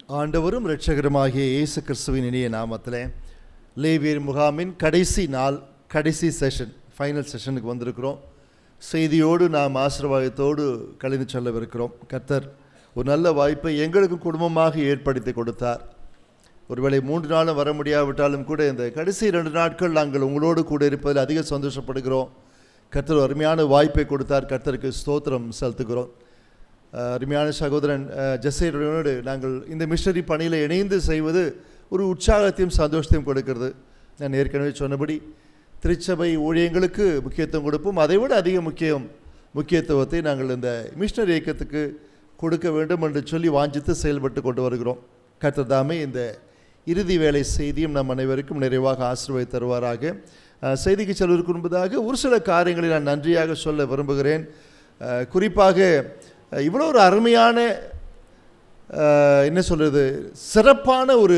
ஆண்டவரும் இரட்சகருமாகிய இயேசு கிறிஸ்துவின் இனிய நாமத்திலே லேவியர் முகாமின் கடைசி நாள் கடைசி செஷன் ஃபைனல் செஷனுக்கு வந்திருக்கிறோம் செய்தியோடு நாம் ஆசீர்வாதத்தோடு கலந்து செல்லவிருக்கிறோம் கர்த்தர் ஒரு நல்ல வாய்ப்பை எங்களுக்கும் குடும்பமாக ஏற்படுத்தி கொடுத்தார் ஒருவேளை மூன்று நாளும் வர முடியாவிட்டாலும் கூட இந்த கடைசி ரெண்டு நாட்கள் நாங்கள் உங்களோடு கூட இருப்பதில் அதிக சந்தோஷப்படுகிறோம் கர்த்தர் ஒரு அருமையான வாய்ப்பை கொடுத்தார் கர்த்தருக்கு ஸ்தோத்திரம் செலுத்துகிறோம் அஹ் அருமையான சகோதரன் அஹ், ஜெசேருடனோடு நாங்கள் இந்த மிஷனரி பணியில் இணைந்து செய்வது ஒரு உற்சாகத்தையும் சந்தோஷத்தையும் கொடுக்கிறது நான் ஏற்கனவே சொன்னபடி திருச்சபை ஊழியங்களுக்கு முக்கியத்துவம் கொடுப்போம் அதை விட அதிக முக்கியம் முக்கியத்துவத்தை நாங்கள் இந்த மிஷனரி இயக்கத்துக்கு கொடுக்க வேண்டும் என்று சொல்லி வாஞ்சித்து செயல்பட்டு கொண்டு வருகிறோம் கர்த்தர் தாமே இந்த இறுதி வேலை செய்தியும் நம் அனைவருக்கும் நிறைவாக ஆசீர்வாதி தருவாராக அஹ், செய்திக்கு செல்வதற்கு முன்பதாக ஒரு சில காரியங்களை நான் நன்றியாக சொல்ல விரும்புகிறேன் அஹ், குறிப்பாக அஹ், இவ்வளோ ஒரு அருமையான அஹ், என்ன சொல்கிறது சிறப்பான ஒரு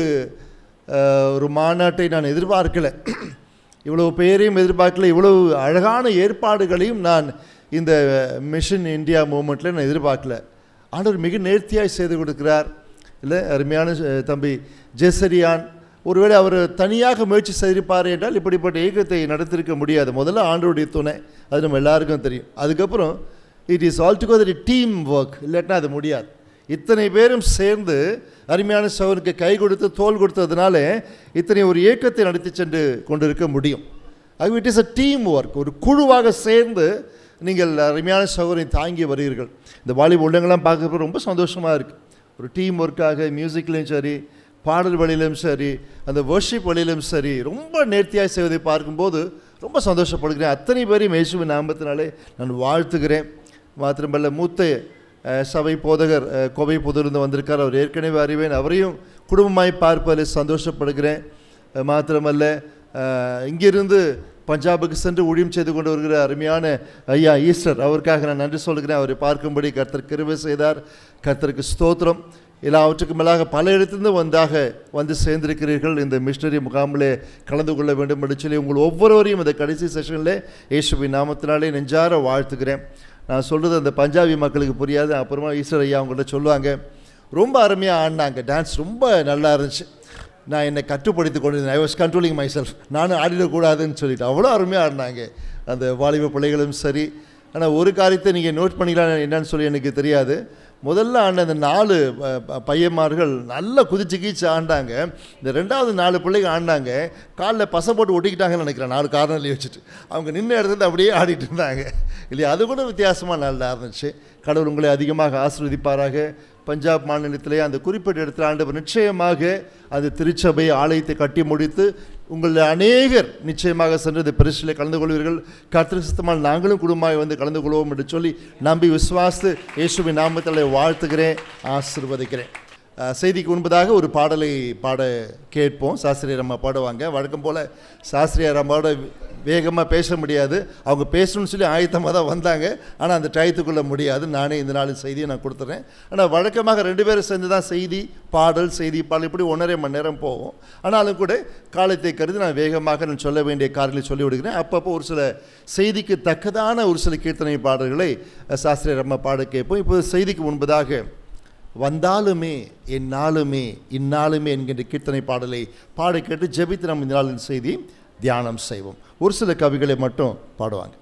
அஹ், ஒரு மாநாட்டை நான் எதிர்பார்க்கல இவ்வளவு பேரையும் எதிர்பார்க்கல இவ்வளவு அழகான ஏற்பாடுகளையும் நான் இந்த மிஷன் இந்தியா மூமெண்ட்டில் நான் எதிர்பார்க்கல ஆண்டவர் மிக நேர்த்தியாய் செய்து கொடுக்கிறார் இல்லை அருமையான அஹ், தம்பி ஜெசரியான் ஒருவேளை அவர் தனியாக முயற்சி செய்திருப்பார் என்றால் இப்படிப்பட்ட இயக்கத்தை நடத்திருக்க முடியாது முதல்ல ஆண்டவருடைய துணை அது நம்ம எல்லாருக்கும் தெரியும் அதுக்கப்புறம் it is all together team work இல்லாட்டினா அது முடியாது இத்தனை பேரும் சேர்ந்து அருமையான சவனுக்கு கை கொடுத்து தோல் கொடுத்ததுனால இத்தனை ஒரு இயக்கத்தை நடத்தி சென்று கொண்டிருக்க முடியும் ஆகவே it is a team work ஒரு குழுவாக சேர்ந்து நீங்கள் அருமையான சகோதரை தாங்கி வருகிறீர்கள் இந்த வாலிப உள்ளங்கள்லாம் பார்க்குறப்ப ரொம்ப சந்தோஷமாக இருக்குது ஒரு டீம் ஒர்க்காக மியூசிக்லேயும் சரி பாடல் வழியிலும் சரி அந்த வர்ஷிப் வழியிலும் சரி ரொம்ப நேர்த்தியாக செய்வதை பார்க்கும்போது ரொம்ப சந்தோஷப்படுகிறேன் அத்தனை பேரையும் இயேசுவின் நாமத்தினாலே நான் வாழ்த்துகிறேன் மாத்திரமல்ல மூத்த அஹ், சபை போதகர் அஹ், கோவை புதிருந்து வந்திருக்கார் அவர் ஏற்கனவே அறிவேன் அவரையும் குடும்பமாய் பார்ப்பதில் சந்தோஷப்படுகிறேன் அஹ், மாத்திரமல்ல அஹ், இங்கிருந்து பஞ்சாபுக்கு சென்று ஊழியம் செய்து கொண்டு வருகிற அருமையான ஐயா ஈஸ்டர் அவருக்காக நான் நன்றி சொல்கிறேன் அவரை பார்க்கும்படி கர்த்தர் கிருபை செய்தார் கர்த்தருக்கு ஸ்தோத்திரம் எல்லாவற்றுக்கும் மேலாக பல இடத்திலிருந்து வந்தாக வந்து சேர்ந்திருக்கிறீர்கள் இந்த மிஷனரி முகாமிலே கலந்து கொள்ள வேண்டும் என்று சொல்லி உங்கள் ஒவ்வொருவரையும் இந்த கடைசி செஷனில் இயேசுவின் நாமத்தினாலே நெஞ்சார வாழ்த்துக்கிறேன் நான் சொல்கிறது அந்த பஞ்சாபி மக்களுக்கு புரியாது அப்புறமா ஈஸ்வர் ஐயா அவங்கள்ட்ட சொல்லுவாங்க ரொம்ப அருமையாக ஆடினாங்க டான்ஸ் ரொம்ப நல்லா இருந்துச்சு நான் என்னை கட்டுப்படுத்தி கொண்டிருந்தேன் I was controlling myself நானும் ஆடிடக்கூடாதுன்னு சொல்லிட்டு அவ்வளோ அருமையாக ஆடினாங்க அந்த வாலிப பிள்ளைகளும் சரி ஆனால் ஒரு காரியத்தை நீங்கள் நோட் பண்ணிக்கலாம் என்னன்னு சொல்லி எனக்கு தெரியாது முதல்ல ஆண்ட அந்த நாலு ப- ப- பையன்மார்கள் நல்லா குதிச்சு கீச்சு ஆண்டாங்க இந்த ரெண்டாவது நாலு பிள்ளைங்க ஆண்டாங்க காலில் பசை போட்டு ஒட்டிக்கிட்டாங்கன்னு நினைக்கிறேன் நாலு காரணம் வச்சுட்டு அவங்க நின்ன இடத்துல அப்படியே ஆடிட்டு இருந்தாங்க இல்லையா அது கூட வித்தியாசமாக நல்லா இருந்துச்சு கடவுள் உங்களை அதிகமாக ஆசீர்வதிப்பாராக பஞ்சாப் மாநிலத்திலே அந்த குறிப்பிட்ட இடத்துல ஆண்டவர் நிச்சயமாக அந்த திருச்சபை ஆலயத்தை கட்டி முடித்து உங்கள் அநேகர் நிச்சயமாக சென்று இந்த பரிசில் கலந்து கொள்வீர்கள் கர்த்தர் சித்தமாக நாங்களும் குடும்பமாக வந்து கலந்து கொள்வோம் என்று சொல்லி நம்பி விசுவாசித்து இயேசுவின் நாமத்தில் வாழ்த்துகிறேன் ஆசிர்வதிக்கிறேன் அஹ், செய்திக்கு முன்பதாக ஒரு பாடலை பாட கேட்போம் சாஸ்திரியர் அம்மா பாடுவாங்க வழக்கம் போல் சாஸ்திரியார் அம்மாவோட வேகமாக பேச முடியாது அவங்க பேசணும்னு சொல்லி ஆயத்தமாக தான் வந்தாங்க ஆனால் அந்த டயத்துக்குள்ளே முடியாது நானே இந்த நாள் செய்தியை நான் கொடுத்துறேன் ஆனால் வழக்கமாக ரெண்டு பேரும் சேர்ந்து தான் செய்தி பாடல் செய்தி பாடல் இப்படி ஒன்றரை மணி நேரம் போகும் ஆனாலும் கூட காலத்தை கருதி நான் வேகமாக நான் சொல்ல வேண்டிய காரியங்களை சொல்லி விடுகிறேன் அப்பப்போ ஒரு சில செய்திக்கு தக்கதான ஒரு சில கீர்த்தனை பாடல்களை அஹ், சாஸ்திரியர் அம்மா பாட கேட்போம் இப்போ செய்திக்கு முன்பதாக வந்தாலுமே என்னாலுமே இந்நாளுமே என்கின்ற கீர்த்தனை பாடலை பாட கேட்டு ஜெபித்து நம்ம இந்த நாளின் செய்தி தியானம் செய்வோம் ஒரு சில கவிகளை மட்டும் பாடுவாங்க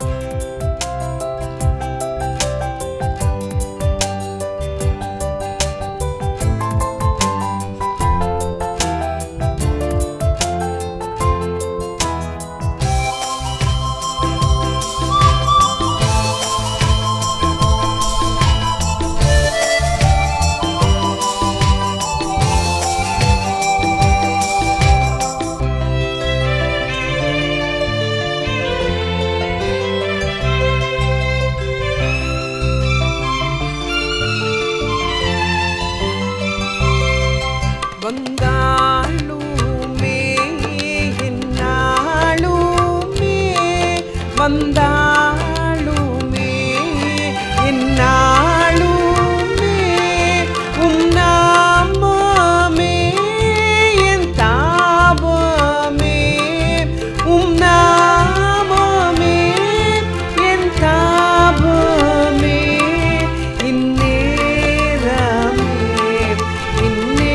வந்தாலுமே என்னாலுமே வந்தாலுமே என்னாலுமே உம் நாமமே என் தாபமே உம் நாமமே என் தாபமே இந்நேரமே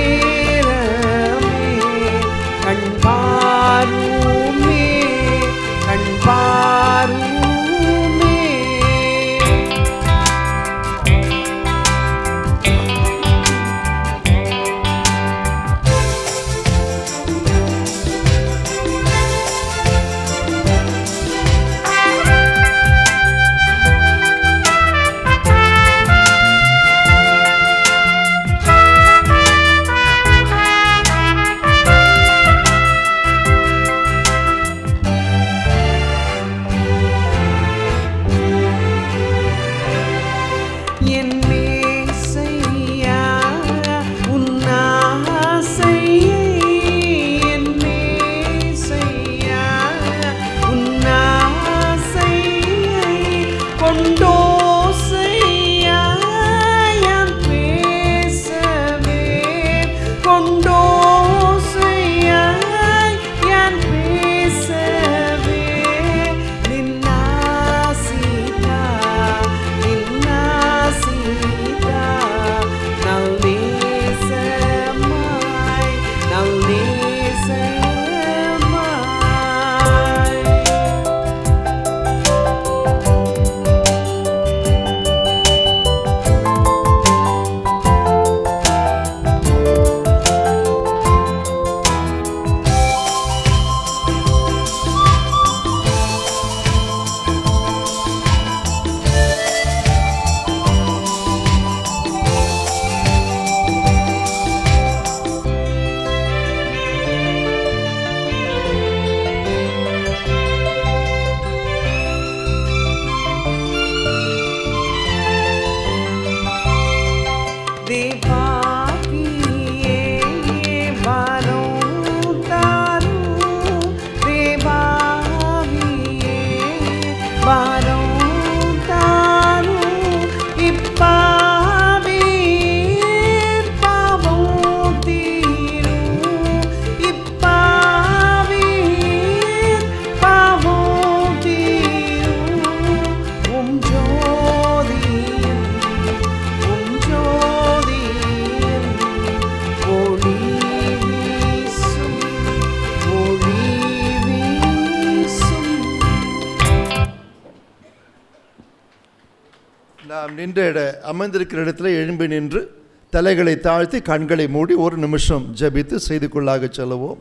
நின்ற இட அமர்ந்திருக்கிற இடத்துல எழும்பி நின்று தலைகளை தாழ்த்தி கண்களை மூடி ஒரு நிமிஷம் ஜெபித்து செய்திக்குள்ளாக செல்லுவோம்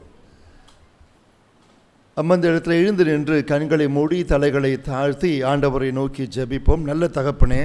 அமர்ந்த இடத்துல எழுந்து நின்று கண்களை மூடி தலைகளை தாழ்த்தி ஆண்டவரை நோக்கி ஜெபிப்போம் நல்ல தகப்பனே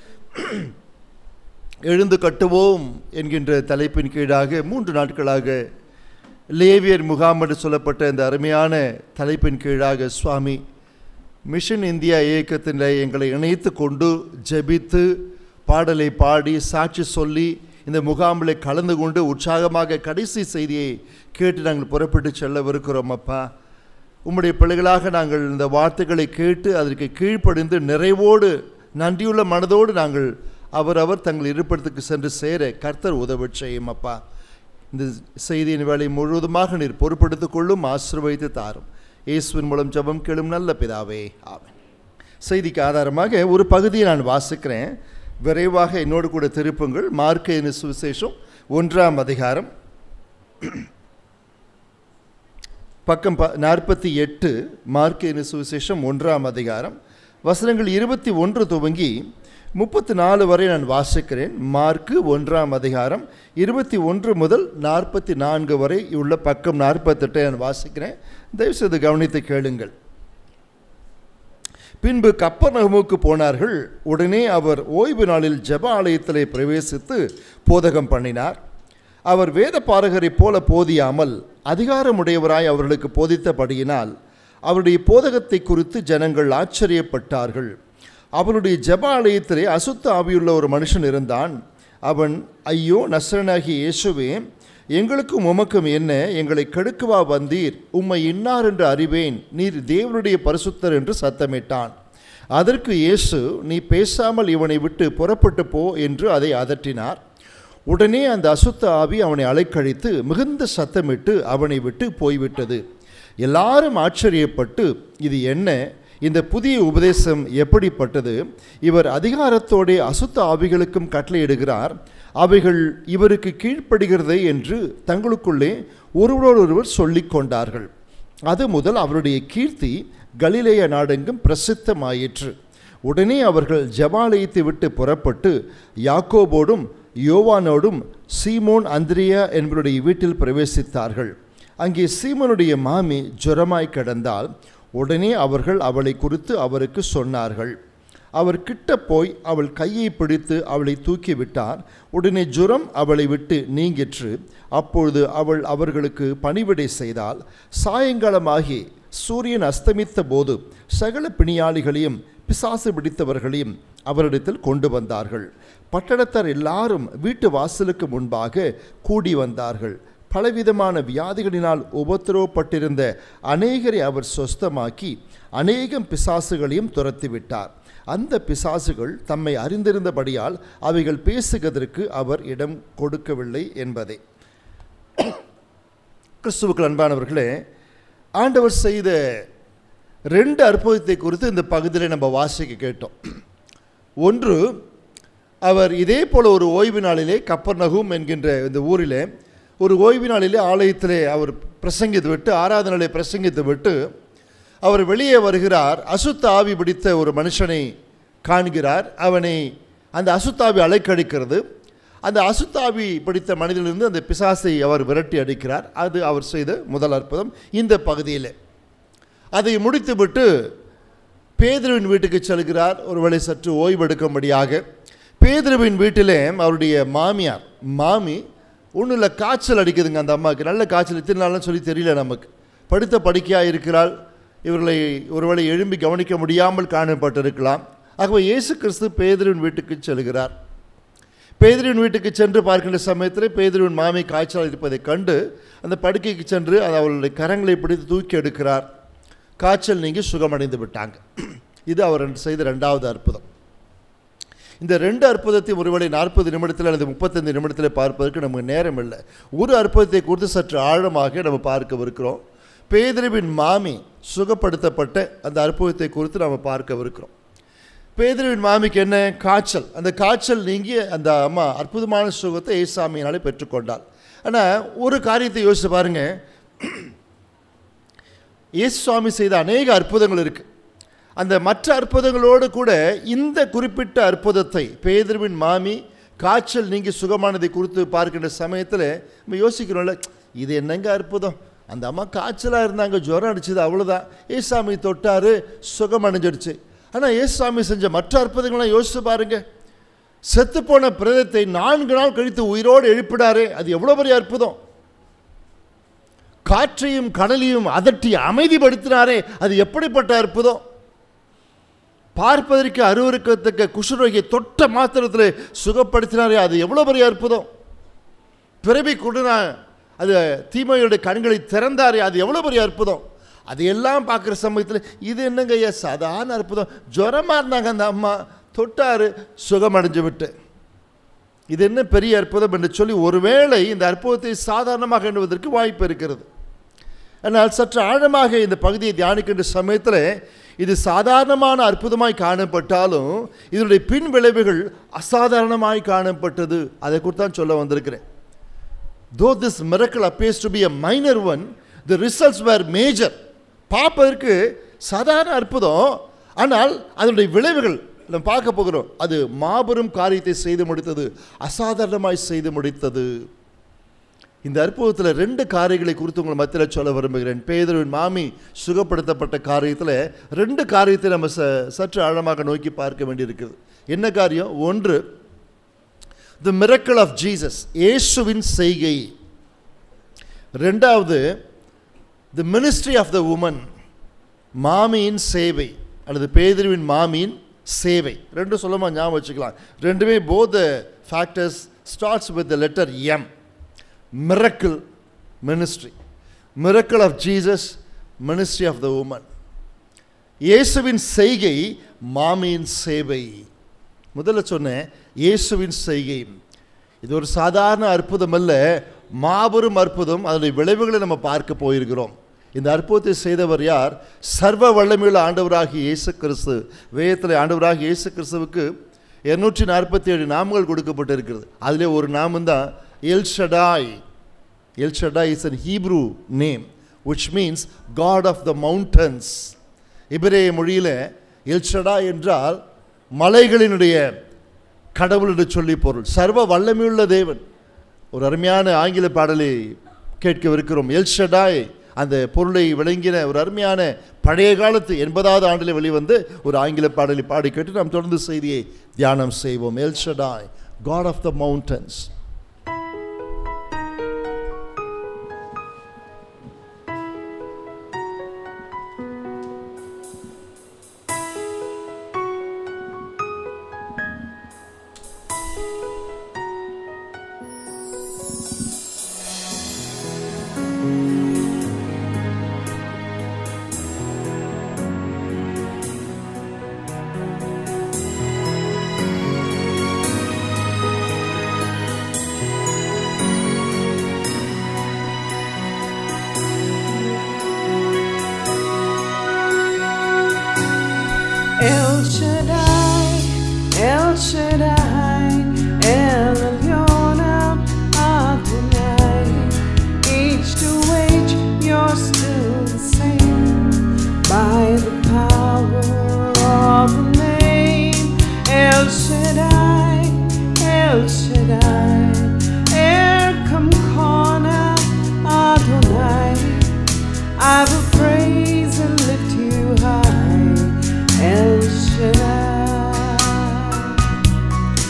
எழுந்து கட்டுவோம் என்கின்ற தலைப்பின் கீழாக மூன்று நாட்களாக லேவியர் முகாம் என்று சொல்லப்பட்ட இந்த அருமையான தலைப்பின் கீழாக சுவாமி மிஷன் இந்தியா இயக்கத்தில் எங்களை இணைத்து கொண்டு ஜெபித்து பாடலை பாடி சாட்சி சொல்லி இந்த முகாமில் கலந்து கொண்டு உற்சாகமாக கடைசி செய்தியை கேட்டு நாங்கள் புறப்பட்டு செல்லவிருக்கிறோம் அப்பா உம்முடைய பிள்ளைகளாக நாங்கள் இந்த வார்த்தைகளை கேட்டு அதற்கு கீழ்ப்படிந்து நிறைவோடு நன்றியுள்ள மனதோடு நாங்கள் அவரவர் தங்கள் இருப்பிடத்துக்கு சென்று சேர கர்த்தர் உதவி செய்யும் அப்பா இந்த செய்தியின் வேலை முழுவதுமாக நீர் பொறுப்படுத்திக் கொள்ளும் ஆசீர்வதித்து தாரும் இயேசுவின் மூலம் ஜெபம் கேளும் நல்ல பிதாவே ஆமென் செய்திக்கு ஆதாரமாக ஒரு பகுதியை நான் வாசிக்கிறேன் விரைவாக என்னோடு கூட திருப்புங்கள் மார்க்க சுவிசேஷம் ஒன்றாம் அதிகாரம் பக்கம் ப நாற்பத்தி எட்டு மார்க்க சுவிசேஷம் ஒன்றாம் அதிகாரம் வசனங்கள் இருபத்தி ஒன்று துவங்கி முப்பத்தி நாலு வரை நான் வாசிக்கிறேன் மார்க்கு ஒன்றாம் அதிகாரம் இருபத்தி ஒன்று முதல் நாற்பத்தி நான்கு வரை உள்ள பக்கம் நாற்பத்தெட்டை நான் வாசிக்கிறேன் தயவுசெய்து கவனித்து கேளுங்கள் பின்பு கப்பர்நகமுக்கு போனார்கள் உடனே அவர் ஓய்வு நாளில் ஜெப ஆலயத்திலே பிரவேசித்து போதகம் பண்ணினார் அவர் வேத பாரகரைப் போல போதியாமல் அதிகாரமுடையவராய் அவர்களுக்கு போதித்தபடியினால் அவருடைய போதகத்தை குறித்து ஜனங்கள் ஆச்சரியப்பட்டார்கள் அவருடைய ஜெப ஆலயத்திலே அசுத்த ஆவியுள்ள ஒரு மனுஷன் இருந்தான் அவன் ஐயோ நசரனாகிய இயேசுவே எங்களுக்கும் உமக்கும் என்ன எங்களை கெடுக்கவா வந்தீர் உம்மை இன்னார் என்று அறிவேன் நீர் தேவனுடைய பரிசுத்தர் என்று சத்தமிட்டான் அதற்கு இயேசு நீ பேசாமல் இவனை விட்டு புறப்பட்டு போ என்று அதை அதட்டினார் உடனே அந்த அசுத்த ஆவி அவனை அலைக்கழித்து மிகுந்த சத்தமிட்டு அவனை விட்டு போய்விட்டது எல்லாரும் ஆச்சரியப்பட்டு இது என்ன இந்த புதிய உபதேசம் எப்படிப்பட்டது இவர் அதிகாரத்தோடே அசுத்த ஆவிகளுக்கும் கட்டளையிடுகிறார் அவைகள் இவருக்கு கீழ்ப்படுகிறதே என்று தங்களுக்குள்ளே ஒருவரோடொருவர் சொல்லிக் கொண்டார்கள் அது முதல் அவருடைய கீர்த்தி கலிலேய நாடெங்கும் பிரசித்தமாயிற்று உடனே அவர்கள் ஜபாலயத்தை விட்டு புறப்பட்டு யாக்கோபோடும் யோவானோடும் சீமோன் அந்திரியா என்பவருடைய வீட்டில் பிரவேசித்தார்கள் அங்கே சீமோனுடைய மாமி ஜுரமாய் கிடந்தால் உடனே அவர்கள் அவளை குறித்து அவருக்கு சொன்னார்கள் அவர் கிட்ட போய் அவள் கையை பிடித்து அவளை தூக்கி விட்டார் உடனே ஜுரம் அவளை விட்டு நீங்கிற்று அப்பொழுது அவள் அவர்களுக்கு பணிவிடை செய்தால் சாயங்காலமாகி சூரியன் அஸ்தமித்த போது சகல பிணியாளிகளையும் பிசாசு பிடித்தவர்களையும் அவரிடத்தில் கொண்டு வந்தார்கள் பட்டணத்தார் எல்லாரும் வீட்டு வாசலுக்கு முன்பாக கூடி வந்தார்கள் பலவிதமான வியாதிகளினால் உபத்திரவப்பட்டிருந்த அநேகரை அவர் சொஸ்தமாக்கி அநேகம் பிசாசுகளையும் துரத்திவிட்டார் அந்த பிசாசுகள் தம்மை அறிந்திருந்தபடியால் அவைகள் பேசுவதற்கு அவர் இடம் கொடுக்கவில்லை என்பதே கிறிஸ்துவுக்கு அன்பானவர்களே ஆண்டவர் செய்த ரெண்டு அற்புதத்தை குறித்து இந்த பகுதியில் நம்ம வாசிக்க கேட்டோம் ஒன்று அவர் இதே போல ஒரு ஓய்வு நாளிலே கப்பர்நகும் என்கின்ற இந்த ஊரிலே ஒரு ஓய்வு நாளிலே ஆலயத்திலே அவர் பிரசங்கித்து விட்டு ஆராதனையை பிரசங்கித்து விட்டு அவர் வெளியே வருகிறார் அசுத்த ஆவி பிடித்த ஒரு மனுஷனை காண்கிறார் அவனை அந்த அசுத்தாவி அலைக்கழிக்கிறது அந்த அசுத்தாவி பிடித்த மனிதனிலிருந்து அந்த பிசாசை அவர் விரட்டி அடிக்கிறார் அது அவர் செய்த முதல் அற்புதம் இந்த பகுதியில் அதை முடித்துவிட்டு பேதுருவின் வீட்டுக்கு செல்கிறார் ஒருவேளை சற்று ஓய்வெடுக்கும்படியாக பேதுருவின் வீட்டிலே அவருடைய மாமியார் மாமி ஒன்றும் இல்லை காய்ச்சல் அடிக்குதுங்க அந்த அம்மாவுக்கு நல்ல காய்ச்சல் இத்தனை நாள்னு சொல்லி தெரியல நமக்கு படுத்த படுக்கையாக இருக்கிறாள் இவர்களை ஒருவேளை எழும்பி கவனிக்க முடியாமல் காணப்பட்டிருக்கலாம் ஆகவே இயேசு கிறிஸ்து பேதுருவின் வீட்டுக்கு செல்கிறார் பேதுருவின் வீட்டுக்கு சென்று பார்க்கின்ற சமயத்தில் பேதுருவின் மாமி காய்ச்சல் இருப்பதைக் கண்டு அந்த படுக்கைக்கு சென்று அது அவளுடைய கரங்களை பிடித்து தூக்கி எடுக்கிறார் காய்ச்சல் நீங்கி சுகமடைந்து விட்டாங்க இது அவர் செய்த ரெண்டாவது அற்புதம் இந்த ரெண்டு அற்புதத்தை ஒருவேளை நாற்பது நிமிடத்தில் அல்லது முப்பத்தைந்து நிமிடத்தில் பார்ப்பதற்கு நமக்கு நேரம் இல்லை ஒரு அற்புதத்தை குறித்து சற்று ஆழமாக நம்ம பார்க்கவிருக்கிறோம் பேதுருவின் மாமி சுகப்படுத்தப்பட்ட அந்த அற்புதத்தை குறித்து நம்ம பார்க்கவிருக்கிறோம் பேதுருவின் மாமிக்கு என்ன காய்ச்சல் அந்த காய்ச்சல் நீங்கி அந்த அம்மா அற்புதமான சுகத்தை ஏசாமியினாலே பெற்றுக்கொண்டாள் ஆனால் ஒரு காரியத்தை யோசிச்சு பாருங்கள் இயேசு சுவாமி செய்த அநேக அற்புதங்கள் இருக்குது அந்த மற்ற அற்புதங்களோடு கூட இந்த குறிப்பிட்ட அற்புதத்தை பேதர்வின் மாமி காய்ச்சல் நீங்கி சுகமானதை குறித்து பார்க்கின்ற சமயத்தில் நம்ம யோசிக்கிறோம்ல இது என்னங்க அற்புதம் அந்த அம்மா காய்ச்சலாக இருந்தாங்க ஜுரம் அடிச்சது அவ்வளோதான் ஏசாமி தொட்டாரு சுகம் அடைஞ்சிடுச்சு ஆனால் ஏசாமி செஞ்ச மற்ற அற்புதங்கள்லாம் யோசிச்சு பாருங்க செத்துப்போன பிரதத்தை நான்கு நாள் கழித்து உயிரோடு எழுப்பிடாரே அது எவ்வளோ பெரிய அற்புதம் காற்றையும் கடலையும் அதட்டி அமைதிப்படுத்தினாரே அது எப்படிப்பட்ட அற்புதம் பார்ப்பதற்கு அருவருக்கத்தக்க குஷ்ரோகியை தொட்ட மாத்திரத்தில் சுகப்படுத்தினாரே அது எவ்வளோ பெரிய அற்புதம் பிறவி கொடுனா அது தீமையுடைய கண்களை திறந்தாரே அது எவ்வளோ பெரிய அற்புதம் அதையெல்லாம் பார்க்குற சமயத்தில் இது என்னங்க ஐயா சாதாரண அற்புதம் ஜுரமாக இருந்தாங்க அந்த அம்மா தொட்டாரு சுகமடைஞ்சு விட்டு இது என்ன பெரிய அற்புதம் என்று சொல்லி ஒருவேளை இந்த அற்புதத்தை சாதாரணமாக எண்ணுவதற்கு வாய்ப்பு இருக்கிறது ஆனால் சற்று ஆழமாக இந்த பகுதியை தியானிக்கின்ற சமயத்தில் இது சாதாரணமான அற்புதமாய் காணப்பட்டாலும் இதனுடைய பின் விளைவுகள் அசாதாரணமாய் காணப்பட்டது அதை குறித்து தான் சொல்ல வந்திருக்கிறேன் though this miracle appears to be a minor one the results were major பார்ப்பதற்கு சாதாரண அற்புதம் ஆனால் அதனுடைய விளைவுகள் நம்ம பார்க்க போகிறோம் அது மாபெரும் காரியத்தை செய்து முடித்தது அசாதாரணமாய் செய்து முடித்தது இந்த அற்புதத்தில் ரெண்டு காரியங்களை குறித்து உங்களை மத்தியில் சொல்ல விரும்புகிறேன் பேதரின் மாமி சுகப்படுத்தப்பட்ட காரியத்தில் ரெண்டு காரியத்தை நம்ம ச சற்று ஆழமாக நோக்கி பார்க்க வேண்டியிருக்குது என்ன காரியம் ஒன்று தி மிரக்கல் ஆஃப் ஜீசஸ் இயேசுவின் செய்கை ரெண்டாவது the ministry of the woman மாமியின் சேவை அல்லது பேதருவின் மாமியின் சேவை ரெண்டும் சொல்லமா ஞாபகம் வச்சுக்கலாம் ரெண்டுமே both factors starts with the letter M miracle ministry miracle of Jesus ministry of the woman இயேசுவின் செய்கை மாமியின் சேவை முதல்ல சொன்னேன் இயேசுவின் செய்கை இது ஒரு சாதாரண அற்புதம் அல்ல மாபெரும் அற்புதம் அதனுடைய விளைவுகளை நம்ம பார்க்க போயிருக்கிறோம் இந்த அற்புதத்தை செய்தவர் யார் சர்வ வல்லமையுள்ள ஆண்டவராகிய இயேசு கிறிஸ்து வேதத்தில் ஆண்டவராகிய இயேசு கிறிஸ்துவுக்கு இருநூற்றி நாற்பத்தி ஏழு நாமங்கள் கொடுக்கப்பட்டிருக்கிறது அதிலே ஒரு நாமம் தான் El Shaddai El Shaddai is an Hebrew name which means God of the mountains இபிரேய மொழியில் எல் ஷடாய் என்றால் மலைகளினுடைய கடவுள் என்று சொல்லி பொருள் சர்வ வல்லமையுள்ள தேவன் ஒரு அருமையான ஆங்கில பாடலை கேட்கவிருக்கிறோம் எல் ஷடாய் அந்த பொருளை விளங்கின ஒரு அருமையான பழைய காலத்து எண்பதாவது ஆண்டில் வெளிவந்து ஒரு ஆங்கில பாடலை பாடி கேட்டு நாம் தொடர்ந்து செய்தியை தியானம் செய்வோம் El Shaddai God of the mountains El Shaddai, El Shaddai, El Elyon, Adonai. Age to age, you're still the same. By the power of the name, El Shaddai, El Shaddai, Erkam Kona, Adonai. I will praise and lift you high, El Shaddai.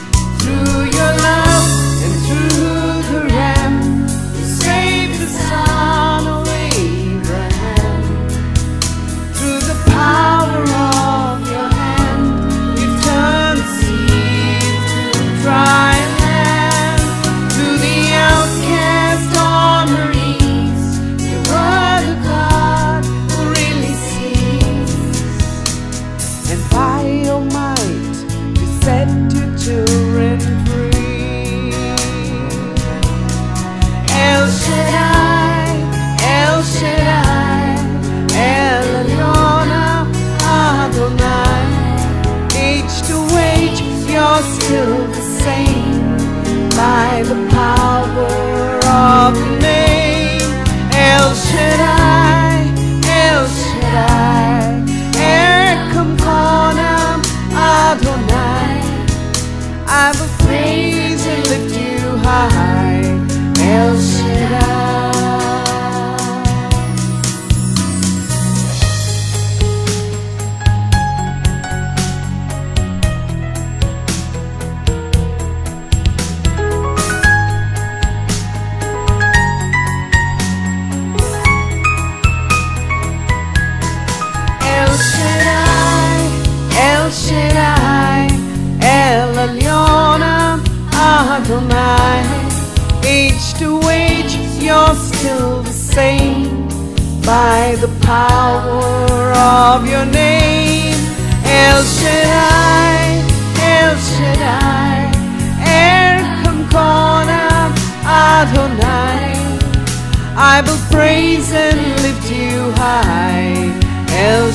by the power of your name. El Shaddai, El Shaddai, Erkam Kona Adonai. I will praise and lift you high, El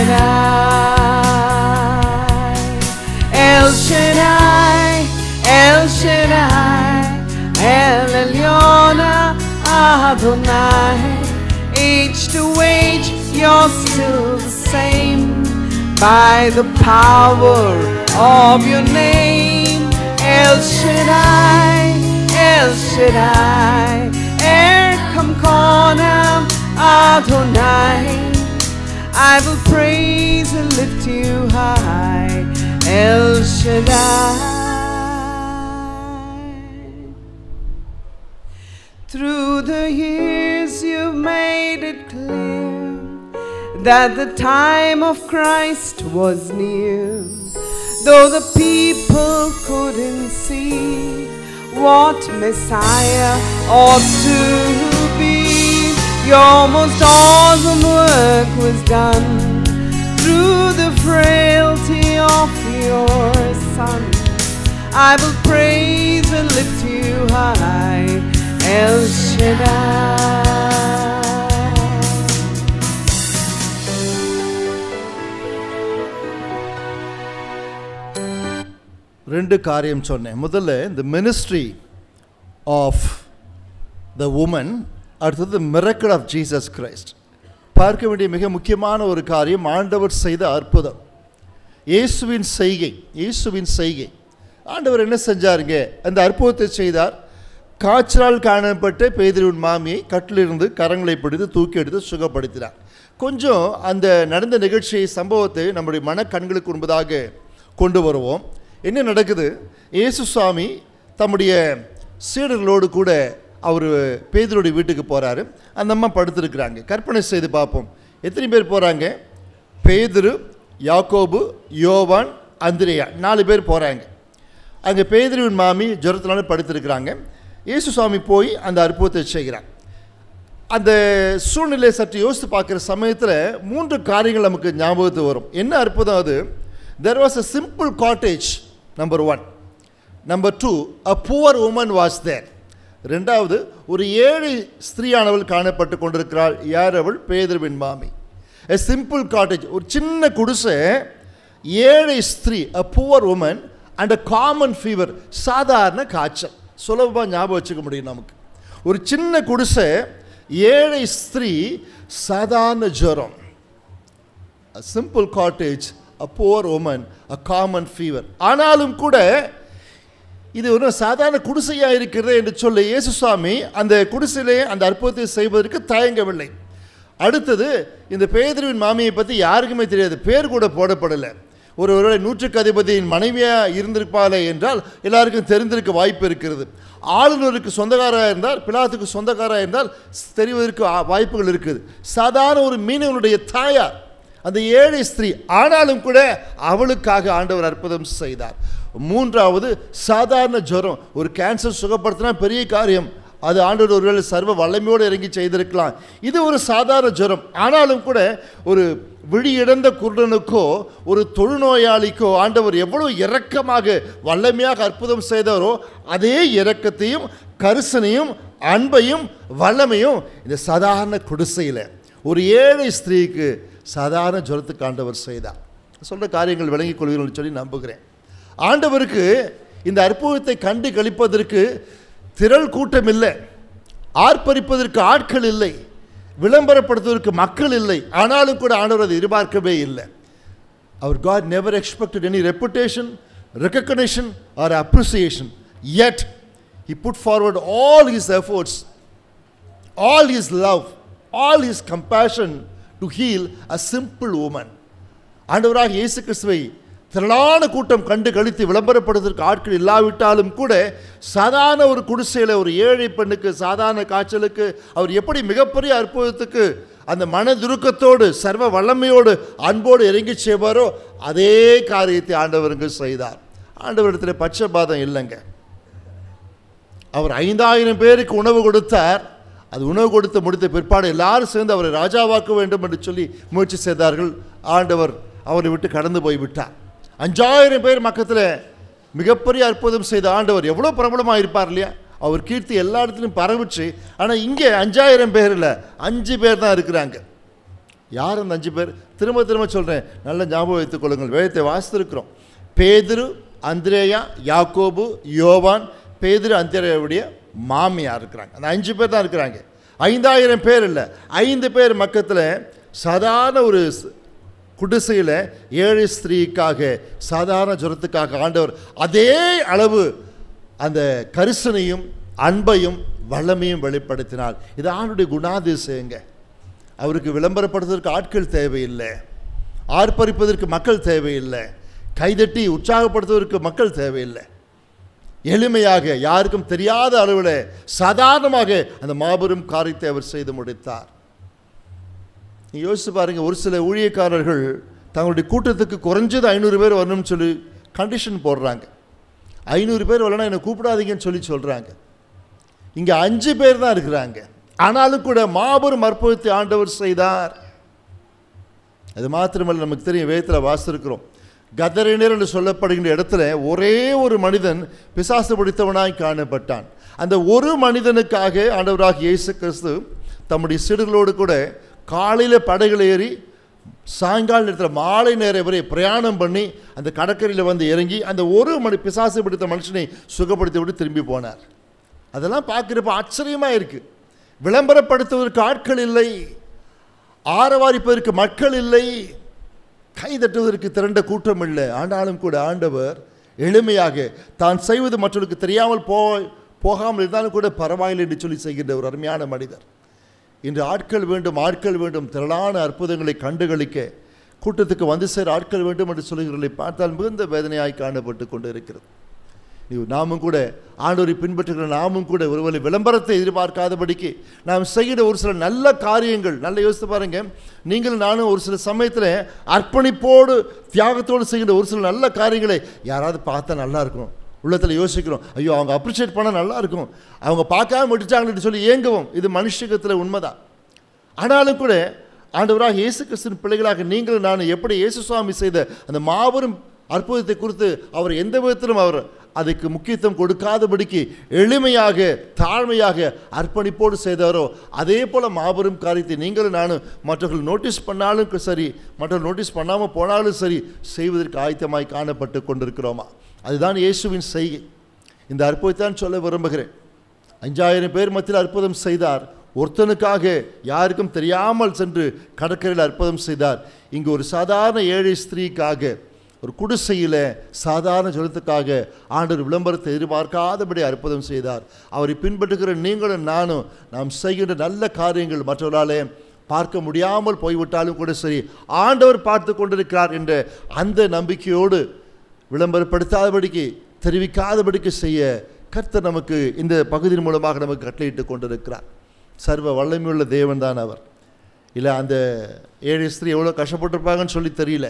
Shaddai, El Shaddai, El Shaddai, El Elyon Adonai. Age to age, you're still the same by the power of your name, El Shaddai, El Shaddai, Erkam Kona Adonai. I will praise and lift you high, El Shaddai. Through the years, you've made it clear that the time of Christ was near. Though the people couldn't see what Messiah ought to be, your most awesome work was done through the frailty of your Son. I will praise and lift you high, El Shaddai. ரெண்டு காரியம் சொன்னேன் முதல்ல இந்த ministry of the woman அடுத்தது miracle of Jesus Christ பார்க்க வேண்டிய மிக முக்கியமான ஒரு காரியம் ஆண்டவர் செய்த அற்புதம் இயேசுவின் செய்கை இயேசுவின் செய்கை ஆண்டவர் என்ன செஞ்சாருங்க அந்த அற்புதத்தை செய்தார் காய்ச்சலால் காணப்பட்ட பேதிரின் மாமியை கட்டிலிருந்து கரங்களை பிடித்து தூக்கி எடுத்து சுகப்படுத்தினார் கொஞ்சம் அந்த நடந்த நிகழ்ச்சியை சம்பவத்தை நம்முடைய மனக்கண்களுக்கு முன்பதாக கொண்டு வருவோம் என்ன நடக்குது இயேசு சுவாமி தம்முடைய சீடர்களோடு கூட அவர் பேதருடைய வீட்டுக்கு போகிறாரு அந்த அம்மா படுத்திருக்கிறாங்க கற்பனை செய்து பார்ப்போம் எத்தனை பேர் போகிறாங்க பேதுரு யாக்கோபு யோவான் அந்திரேயா நாலு பேர் போகிறாங்க அங்கே பேதுருவின் மாமி ஜுரத்தினால படுத்திருக்கிறாங்க இயேசு சுவாமி போய் அந்த அற்புதத்தை செய்கிறார் அந்த சூழ்நிலையை சற்று யோசித்து பார்க்குற சமயத்தில் மூன்று காரியங்கள் நமக்கு ஞாபகத்துக்கு வரும் என்ன அற்புதம் அது there was a simple cottage number one number two a poor woman was there ரெண்டாவது ஒரு ஏழை ஸ்திரீயானவள் காணப்பட்டு கொண்டிருக்கிறாள் யார் அவள் பேதர்வின் மாமி எ சிம்பிள் காட்டேஜ் ஒரு சின்ன குடிசை ஏழை ஸ்திரீ a poor woman and a common fever சாதாரண காய்ச்சல் சுலபமாக ஞாபகம் வச்சுக்க முடியும் நமக்கு ஒரு சின்ன குடிசை ஏழை ஸ்திரீ சாதாரண ஜுரம் a simple cottage, a poor woman, a common fever. ஆனாலும் கூட இது ஒரு சாதாரண குடிசையாக இருக்கிறது என்று சொல்லி இயேசு சுவாமி அந்த குடிசையிலே அந்த அற்புதத்தை செய்வதற்கு தயங்கவில்லை அடுத்தது இந்த பேதருவின் மாமியை பற்றி யாருக்குமே தெரியாது பேர் கூட போடப்படலை ஒரு ஒருவேளை நூற்றுக்கு அதிபதியின் மனைவியாக இருந்திருப்பாளே என்றால் எல்லாருக்கும் தெரிந்திருக்க வாய்ப்பு இருக்கிறது ஆளுநருக்கு சொந்தக்காராக இருந்தால் பிலாத்துக்கு சொந்தக்காராக இருந்தால் தெரிவதற்கு ஆ- வாய்ப்புகள் இருக்குது சாதாரண ஒரு மீனவனுடைய தாயார் அந்த ஏழை ஸ்திரீ ஆனாலும் கூட அவளுக்காக ஆண்டவர் அற்புதம் செய்தார் மூன்றாவது சாதாரண ஜுரம் ஒரு கேன்சர் சுகப்படுத்தினா பெரிய காரியம் அது ஆண்டவர் ஒருவேளை சர்வ வல்லமையோடு இறங்கி செய்திருக்கலாம் இது ஒரு சாதாரண ஜுரம் ஆனாலும் கூட ஒரு விழி இழந்த குருடனுக்கோ ஒரு தொழுநோயாளிக்கோ ஆண்டவர் எவ்வளவு இரக்கமாக வல்லமையாக அற்புதம் செய்தாரோ அதே இரக்கத்தையும் கரிசனையும் அன்பையும் வல்லமையும் இந்த சாதாரண குடிசையில் ஒரு ஏழை ஸ்திரீக்கு சாதாரண ஜுரத்துக்கு ஆண்டவர் செய்தார் சொல்கிற காரியங்கள் விளங்கிக் கொள்வீர்கள் சொல்லி நம்புகிறேன் ஆண்டவருக்கு இந்த அற்புதத்தை கண்டு கழிப்பதற்கு திரள் கூட்டம் இல்லை ஆர்ப்பரிப்பதற்கு ஆட்கள் இல்லை விளம்பரப்படுத்துவதற்கு மக்கள் இல்லை ஆனாலும் கூட ஆண்டவர் அதை எதிர்பார்க்கவே இல்லை அவர் God never expected any reputation, recognition, or appreciation. Yet, He put forward all His efforts, all His love, all His compassion to heal a simple woman. ஆண்டவராக இயேசு கிறிஸ்துவை திரளான கூட்டம் கண்டு கழித்து விளம்பரப்படுவதற்கு ஆட்கள் இல்லாவிட்டாலும் கூட சாதாரண ஒரு குடிசையில் ஒரு ஏழை பெண்ணுக்கு சாதாரண காய்ச்சலுக்கு அவர் எப்படி மிகப்பெரிய அற்புதத்துக்கு அந்த மனதுருக்கத்தோடு சர்வ வல்லமையோடு அன்போடு இறங்கி செய்வாரோ அதே காரியத்தை ஆண்டவருக்கு செய்தார் ஆண்டவரிடத்தில் பட்சபாதம் இல்லைங்க அவர் ஐந்தாயிரம் பேருக்கு உணவு கொடுத்தார் அது உணவு கொடுத்து முடித்த பிற்பாடு எல்லாரும் சேர்ந்து அவரை ராஜாவாக்க வேண்டும் என்று சொல்லி முயற்சி செய்தார்கள் ஆண்டவர் அவரை விட்டு கடந்து போய் விட்டார் அஞ்சாயிரம் பேர் மக்கத்தில் மிகப்பெரிய அற்புதம் செய்த ஆண்டவர் எவ்வளோ பிரபலமாக இருப்பார் இல்லையா அவர் கீர்த்தி எல்லா இடத்துலையும் பரவுச்சு ஆனால் இங்கே அஞ்சாயிரம் பேர் இல்லை அஞ்சு பேர் தான் இருக்கிறாங்க யார் அந்த அஞ்சு பேர் திரும்ப திரும்ப சொல்கிறேன் நல்ல ஞாபகம் வைத்துக் கொள்ளுங்கள் வேதத்தை வாசித்திருக்கிறோம் பேதுரு அந்திரேயா யாக்கோபு யோவான் பேதுரு அந்திரேயாவுடைய மாமியார் இருக்கிறாங்க அந்த அஞ்சு பேர் தான் இருக்கிறாங்க ஐந்தாயிரம் பேர் இல்லை ஐந்து பேர் மக்கத்தில் சாதாரண ஒரு ஸ்- குடிசையில் ஏழை ஸ்திரீக்காக சாதாரண ஜுரத்துக்காக ஆண்டவர் அதே அளவு அந்த கரிசனையும் அன்பையும் வல்லமையும் வெளிப்படுத்தினார் இது ஆண்டுடைய குணாதிசயங்க அவருக்கு விளம்பரப்படுத்துவதற்கு ஆட்கள் தேவையில்லை ஆர்ப்பரிப்பதற்கு மக்கள் தேவையில்லை கைதட்டி உற்சாகப்படுத்துவதற்கு மக்கள் தேவையில்லை எளிமையாக யாருக்கும் தெரியாத அளவில் சாதாரணமாக அந்த மாபெரும் காரியத்தை அவர் செய்து முடித்தார் நீ யோசிச்சு பாருங்க ஒரு சில ஊழியக்காரர்கள் தங்களுடைய கூட்டத்துக்கு குறைஞ்சது ஐநூறு பேர் வரணும்னு சொல்லி கண்டிஷன் போடுறாங்க ஐநூறு பேர் வரலன்னா என்னை கூப்பிடாதீங்கன்னு சொல்லி சொல்கிறாங்க இங்கே அஞ்சு பேர் தான் இருக்கிறாங்க ஆனாலும் கூட மாபெரும் அற்புதத்தை ஆண்டவர் செய்தார் அது மாத்திரமல்ல நமக்கு தெரியும் வேதத்தில் வாசிருக்கிறோம் கதறினர் என்று சொல்லப்படுகின்ற இடத்துல ஒரே ஒரு மனிதன் பிசாசு பிடித்தவனாய் காணப்பட்டான் அந்த ஒரு மனிதனுக்காக ஆண்டவராக இயேசு கிறிஸ்து தம்முடைய சிறுகளோடு கூட காலையில் படகுல ஏறி சாயங்கால நேரத்தில் மாலை நேரம் வரை பிரயாணம் பண்ணி அந்த கடற்கரையில் வந்து இறங்கி அந்த ஒரு மணி பிசாசு பிடித்த மனுஷனை சுகப்படுத்தி விட்டு திரும்பி போனார் அதெல்லாம் பார்க்குறப்ப ஆச்சரியமாக இருக்குது விளம்பரப்படுத்துவதற்கு ஆட்கள் இல்லை ஆரவாரிப்பதற்கு மக்கள் இல்லை கை தட்டுவதற்கு திரண்ட கூட்டம் இல்லை ஆனாலும் கூட ஆண்டவர் எளிமையாக தான் செய்வது மற்றவர்களுக்கு தெரியாமல் போ போகாமல் இருந்தாலும் கூட பரவாயில்லை என்று சொல்லி செய்கின்ற ஒரு அருமையான மனிதர் இன்று ஆட்கள் வேண்டும் ஆட்கள் வேண்டும் திரளான அற்புதங்களை கண்டுகளிக்க கூட்டத்துக்கு வந்து சேர ஆட்கள் வேண்டும் என்று சொல்லுகிறவர்களை பார்த்தால் மிகுந்த வேதனையாய் காணப்பட்டு கொண்டு இருக்கிறது நீ நாமும் கூட ஆண்டவரை பின்பற்றுகிற நாமும் கூட ஒருவேளை விளம்பரத்தை எதிர்பார்க்காதபடிக்கு நாம் செய்கிற ஒரு சில நல்ல காரியங்கள் நல்ல யோசித்து பாருங்க நீங்கள் நானும் ஒரு சில சமயத்தில் அர்ப்பணிப்போடு தியாகத்தோடு செய்கிற ஒரு சில நல்ல காரியங்களை யாராவது பார்த்தா நல்லா இருக்கும் உள்ளத்தில் யோசிக்கிறோம் ஐயோ அவங்க அப்ரிஷியேட் பண்ணால் நல்லா இருக்கும் அவங்க பார்க்காம விட்டுட்டாங்கன்னு சொல்லி ஏங்குவோம் இது மனுஷகத்தில் உண்மைதான் ஆனாலும் கூட ஆண்டவராக இயேசு கிறிஸ்துவின் பிள்ளைகளாக நீங்களும் நான் எப்படி இயேசு சுவாமி செய்த அந்த மாபெரும் அற்புதத்தை குறித்து அவர் எந்த விதத்திலும் அவர் அதுக்கு முக்கியத்துவம் கொடுக்காதபடிக்கு எளிமையாக தாழ்மையாக அர்ப்பணிப்போடு செய்தாரோ அதே போல் மாபெரும் காரியத்தை நீங்களும் நானும் மற்றவர்கள் நோட்டீஸ் பண்ணாலும் சரி மற்றவர்கள் நோட்டீஸ் பண்ணாமல் போனாலும் சரி செய்வதற்கு ஆயத்தமாய் காணப்பட்டு கொண்டிருக்கிறோமா அதுதான் இயேசுவின் செய்கை இந்த அற்புதத்தான் சொல்ல விரும்புகிறேன் அஞ்சாயிரம் பேர் மத்தியில் அற்புதம் செய்தார் ஒருத்தனுக்காக யாருக்கும் தெரியாமல் சென்று கடற்கரையில் அற்புதம் செய்தார் இங்கு ஒரு சாதாரண ஏழை ஸ்திரீக்காக ஒரு குடிசையில் சாதாரண ஜனத்துக்காக ஆண்டவர் விளம்பரத்தை எதிர்பார்க்காதபடி அற்புதம் செய்தார் அவரை பின்பற்றுகிற நீங்களும் நானும் நாம் செய்கின்ற நல்ல காரியங்கள் மற்றவர்களாலே பார்க்க முடியாமல் போய்விட்டாலும் கூட சரி ஆண்டவர் பார்த்து கொண்டிருக்கிறார் என்ற அந்த நம்பிக்கையோடு விளம்பரப்படுத்தாதபடிக்கு தெரிவிக்காதபடிக்கு செய்ய கர்த்தர் நமக்கு இந்த பகுதியின் மூலமாக நமக்கு கட்டளையிட்டு கொண்டிருக்கிறார் சர்வ வல்லமையுள்ள தேவன் தான் அவர் இல்லை அந்த ஏழை ஸ்திரீ எவ்வளோ கஷ்டப்பட்டிருப்பாங்கன்னு சொல்லி தெரியல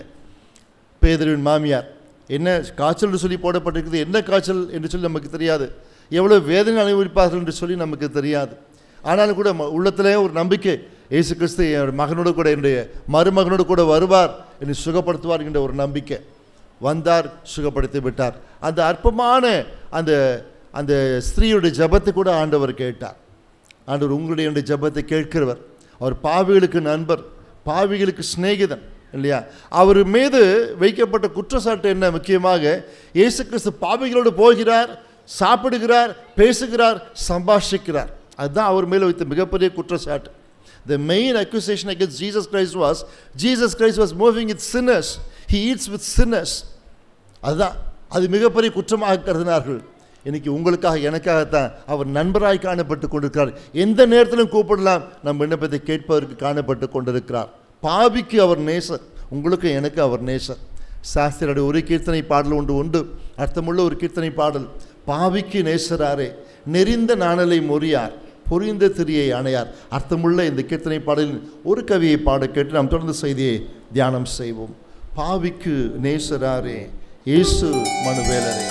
பேதரின் மாமியார் என்ன காய்ச்சல்னு சொல்லி போடப்பட்டிருக்குது என்ன காய்ச்சல் என்று சொல்லி நமக்கு தெரியாது எவ்வளோ வேதனை அனுபவிப்பார்கள் என்று சொல்லி நமக்கு தெரியாது ஆனாலும் கூட ம- உள்ளத்திலே ஒரு நம்பிக்கை இயேசு கிறிஸ்து என் மகனோடு கூட என்னுடைய மருமகனோடு கூட வருவார் என்னை சுகப்படுத்துவார் என்ற ஒரு நம்பிக்கை வந்தார் சுகப்படுத்தி விட்டார் அந்த அற்பமான அந்த அந்த ஸ்திரீயுடைய ஜெபத்தை கூட ஆண்டவர் கேட்டார் ஆண்டவர் உங்களுடைய என்னுடைய ஜெபத்தை கேட்கிறவர் அவர் பாவிகளுக்கு நண்பர் பாவிகளுக்கு சிநேகிதன் இல்லையா அவர் மீது வைக்கப்பட்ட குற்றச்சாட்டு என்ன முக்கியமாக இயேசு கிறிஸ்து பாவிகளோடு போகிறார் சாப்பிடுகிறார் பேசுகிறார் சம்பாஷிக்கிறார் அதுதான் அவர் மேலே வைத்த மிகப்பெரிய குற்றச்சாட்டு The main accusation against Jesus Christ was Jesus Christ was moving with sinners. He eats with sinners. அதுதான் அது மிகப்பெரிய கருதினார்கள் கருதினார்கள் இன்னைக்கு உங்களுக்காக எனக்காகத்தான் அவர் நண்பராய் காணப்பட்டு கொண்டிருக்கிறார் எந்த நேரத்திலும் கூப்பிடலாம் நம் விண்ணப்பத்தை கேட்பதற்கு காணப்பட்டு கொண்டிருக்கிறார் பாவிக்கு அவர் நேசர் உங்களுக்கு எனக்கு அவர் நேசர் சாஸ்திரோட ஒரு கீர்த்தனை பாடல் ஒன்று உண்டு அர்த்தமுள்ள ஒரு கீர்த்தனை பாடல் பாவிக்கு நேசராரே நெறிந்த நாணலை மொறியார் பொரிந்த திரியை அணையார் அர்த்தமுள்ள இந்த கீர்த்தனை பாடலின் ஒரு கவியை பாட கேட்டு நாம் தொடர்ந்து செய்தியை தியானம் செய்வோம் பாவிக்கு நேசராரே இயேசு மனுவேலரே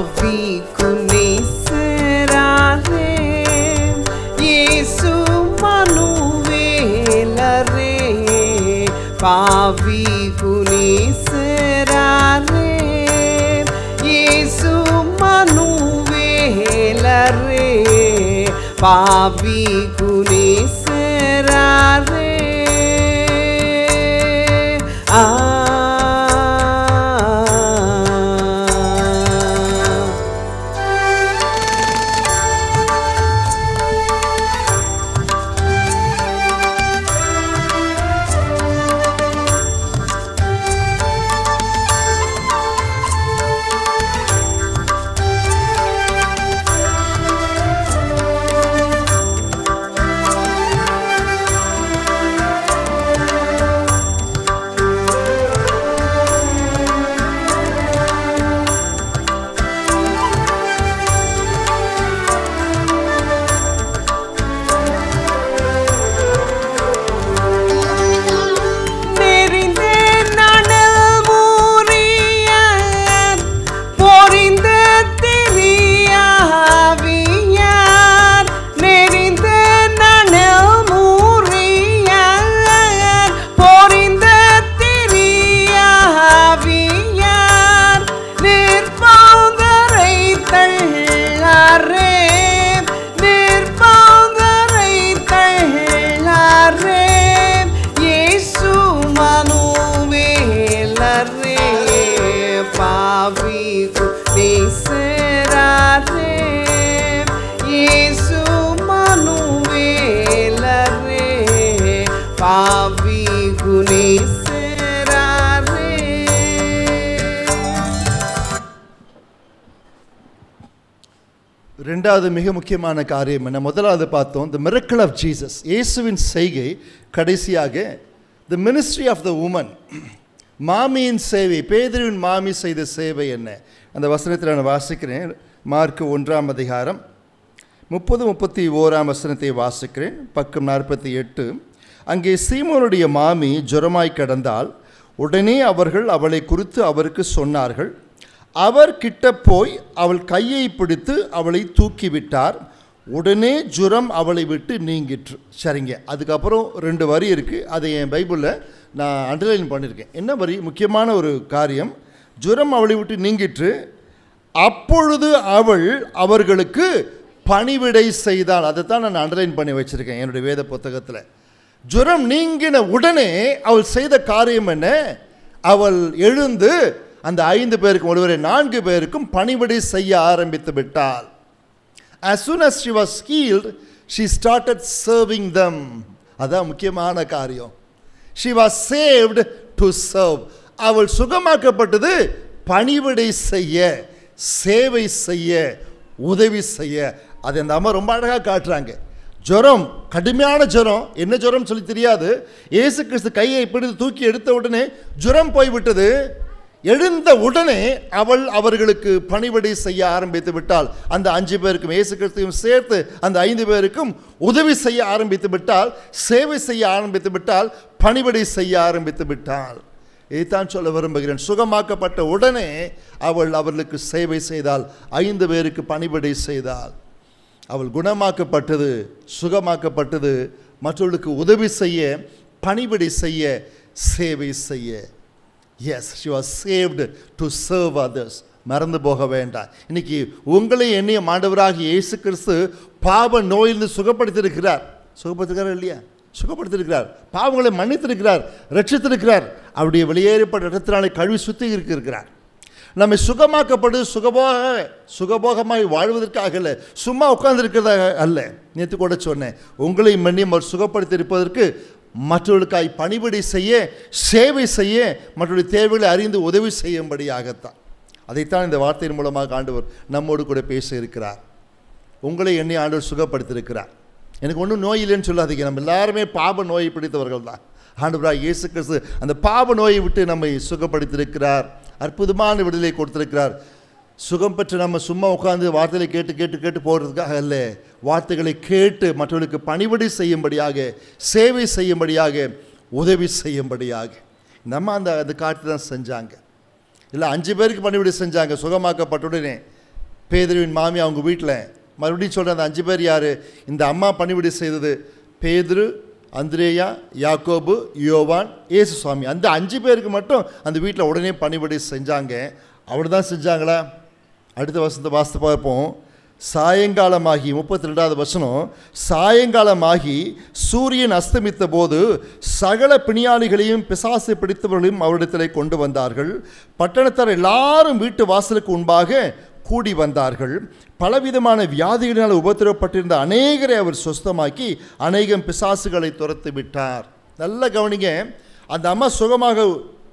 பாவிக்கு நேசராரே இயேசு மனுவேலரே பாவிக்கு நேசராரே இயேசு மனுவேலரே பாவிக்கு நேசராரே ஆ நெறிந்த நனல் மூறியார் பொறிந்த திரியாவியார் நெறிந்த நனல் மூறியார் பொறிந்த திரியாவியார் நிற்பௌந்தரை தள்ளாரே நிற்பௌந்தரை தள்ளாரே இயேசு மனுவேலரே பாவிகு நேசராரே இயேசு மனுவேலரே பாவிகு நேசராரே ரெண்டாவது மிக முக்கியமான காரியம் என்ன முதலாவது பார்த்தோம் த மிரக்கல் ஆஃப் ஜீசஸ் இயேசுவின் செய்கை கடைசியாக the ministry of the woman மாமியின் சேவை பேதரின் மாமி செய்த சேவை என்ன அந்த வசனத்தில் நான் வாசிக்கிறேன் மார்க் ஒன்றாம் அதிகாரம் முப்பது முப்பத்தி ஓராம் வசனத்தை வாசிக்கிறேன் பக்கம் நாற்பத்தி எட்டு அங்கே சீமோனுடைய மாமி ஜுரமாய் கிடந்தால் உடனே அவர்கள் அவளை குறித்து அவருக்கு சொன்னார்கள் அவர் கிட்ட போய் அவள் கையை பிடித்து அவளை தூக்கிவிட்டார் உடனே ஜுரம் அவளை விட்டு நீங்கிற்று சரிங்க அதுக்கப்புறம் ரெண்டு வரி இருக்குது அதை என் பைபிளில் நான் அண்டர்லைன் பண்ணியிருக்கேன் என்ன வரி முக்கியமான ஒரு காரியம் ஜுரம் அவளை விட்டு நீங்கிற்று அப்பொழுது அவள் அவர்களுக்கு பணிவிடை செய்தாள் அதை தான் நான் அண்டர்லைன் பண்ணி வச்சுருக்கேன் என்னுடைய வேத புத்தகத்தில் ஜுரம் நீங்கின உடனே அவள் செய்த காரியம் என்ன அவள் எழுந்து அந்த ஐந்து பேருக்கும் ஒருவரை நான்கு பேருக்கும் பணிவிடை செய்ய ஆரம்பித்து விட்டாள் as soon as she was healed she started serving them அதான் முக்கியமான காரியம் she was saved to serve அவள் சுகமாக்கப்பட்டது பணிவிடை செய்ய சேவை செய்ய உதவி செய்ய அது அந்த அம்மா ரொம்ப அழகாக காட்டுறாங்க ஜுரம் கடுமையான ஜுரம் என்ன ஜுரம் சொல்லி தெரியாது இயேசு கிறிஸ்து கையை பிடித்து தூக்கி எடுத்த உடனே ஜுரம் போய்விட்டது எழுந்த உடனே அவள் அவர்களுக்கு பணிவிடை செய்ய ஆரம்பித்து விட்டாள் அந்த அஞ்சு பேருக்கும் இயேசு கிறிஸ்துவையும் சேர்த்து அந்த ஐந்து பேருக்கும் உதவி செய்ய ஆரம்பித்து விட்டால் சேவை செய்ய ஆரம்பித்து விட்டால் பணிவிடை செய்ய ஆரம்பித்து விட்டாள் இதைத்தான் சொல்ல விரும்புகிறேன் சுகமாக்கப்பட்ட உடனே அவள் அவர்களுக்கு சேவை செய்தாள் ஐந்து பேருக்கு பணிவிடை செய்தாள் அவள் குணமாக்கப்பட்டது சுகமாக்கப்பட்டது மற்றவர்களுக்கு உதவி செய்ய பணிவிடை செய்ய சேவை செய்ய as she was saved to serve others மறந்து போக வேண்டாம் இன்னைக்கு உங்களை எண்ணிய மாண்டவராக இயேசு கிறிஸ்து பாவ நோயிலிருந்து சுகப்படுத்தியிருக்கிறார் சுகப்படுத்திருக்கிறார் இல்லையா சுகப்படுத்தியிருக்கிறார் பாவங்களை மன்னித்திருக்கிறார் ரட்சித்திருக்கிறார் அவருடைய வெளியேறப்பட்ட இடத்தினாலே கழுவி சுத்தி இருக்கிறார் நம்மை சுகமாக்கப்படு சுகபோக சுகபோகமாய் வாழ்வதற்காக அல்ல சும்மா உட்கார்ந்திருக்கிறதாக அல்ல நேற்று கூட சொன்னேன் உங்களை மன்னி அவர் சுகப்படுத்தி இருப்பதற்கு மற்றவர்களுக்காய் பணிவிடை செய்ய சேவை செய்ய மற்றவருடைய தேவைகளை அறிந்து உதவி செய்யும்படியாகத்தான் அதைத்தான் இந்த வார்த்தையின் மூலமாக ஆண்டவர் நம்மோடு கூட பேச இருக்கிறார் உங்களை எண்ணி ஆண்டவர் சுகப்படுத்தியிருக்கிறார் எனக்கு ஒன்றும் நோய் இல்லைன்னு சொல்லாதீங்க நம்ம எல்லாருமே பாப நோயை பிடித்தவர்கள் தான் ஆண்டவராக இயேசு கிறிஸ்து அந்த பாப நோயை விட்டு நம்மை சுகப்படுத்தியிருக்கிறார் அற்புதமான விடுதலை கொடுத்திருக்கிறார் சுகம் பெற்று நம்ம சும்மா உட்காந்து வார்த்தைகளை கேட்டு கேட்டு கேட்டு போகிறதுக்காக அல்ல வார்த்தைகளை கேட்டு மற்றவர்களுக்கு பணிவிடை செய்யும்படியாக சேவை செய்யும்படியாக உதவி செய்யும்படியாக நம்ம அந்த அந்த காட்டு தான் செஞ்சாங்க இல்லை அஞ்சு பேருக்கு பணிவிடை செஞ்சாங்க சுகமாக்கப்பட்ட உடனே பேதுருவின் மாமி அவங்க வீட்டில் மறுபடியும் சொல்கிற அந்த அஞ்சு பேர் யார் இந்த அம்மா பணிவிடை செய்தது பேதுரு அந்திரேயா யாக்கோபு யோவான் இயேசு சுவாமி அந்த அஞ்சு பேருக்கு மட்டும் அந்த வீட்டில் உடனே பணிவிடை செஞ்சாங்க அவர் தான் செஞ்சாங்களா அடுத்த வசனத்தை வாசித்து பார்ப்போம் சாயங்காலமாகி முப்பத்தி ரெண்டாவது வசனம் சாயங்காலமாகி சூரியன் அஸ்தமித்த போது சகல பிணியாளிகளையும் பிசாசு பிடித்தவர்களையும் அவரிடத்தில் கொண்டு வந்தார்கள் பட்டணத்தார் எல்லாரும் வீட்டு வாசலுக்கு முன்பாக கூடி வந்தார்கள் பலவிதமான வியாதிகளினால் உபத்திரவப்பட்டிருந்த அநேகரை அவர் சொஸ்தமாக்கி அநேகம் பிசாசுகளை துரத்து விட்டார் நல்ல கவனிங்க அந்த அம்மா சுகமாக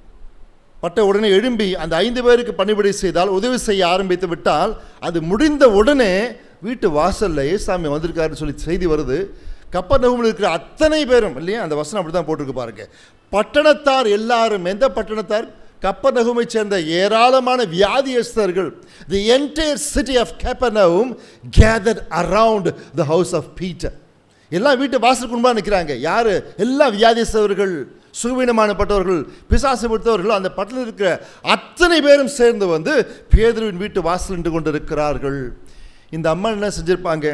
பட்ட உடனே எழும்பி அந்த ஐந்து பேருக்கு பணிவிடை செய்தால் உதவி செய்ய ஆரம்பித்து விட்டால் அது முடிந்த உடனே வீட்டு வாசல்ல ஏசாமி வந்திருக்காருன்னு சொல்லி செய்தி வருது கப்பர் நகுமில் இருக்கிற அத்தனை பேரும் இல்லையா அந்த வசனம் அப்படி தான் போட்டிருக்கு பாருங்க பட்டணத்தார் எல்லாரும் எந்த பட்டணத்தார் கப்பர் நகுமை சேர்ந்த ஏராளமான வியாதியஸ்தர்கள் the entire city of Capernaum gather around the house of Peter எல்லாம் வீட்டு வாசலுக்கு முன்பாக நிற்கிறாங்க யார் எல்லாம் வியாதியஸ்தவர்கள் சுகவீனமானப்பட்டவர்கள் பிசாசு பிடித்தவர்கள் அந்த பட்டணத்தில் இருக்கிற அத்தனை பேரும் சேர்ந்து வந்து பேதுருவின் வீட்டு வாசல் நின்று கொண்டு இருக்கிறார்கள் இந்த அம்மா என்ன செஞ்சுருப்பாங்க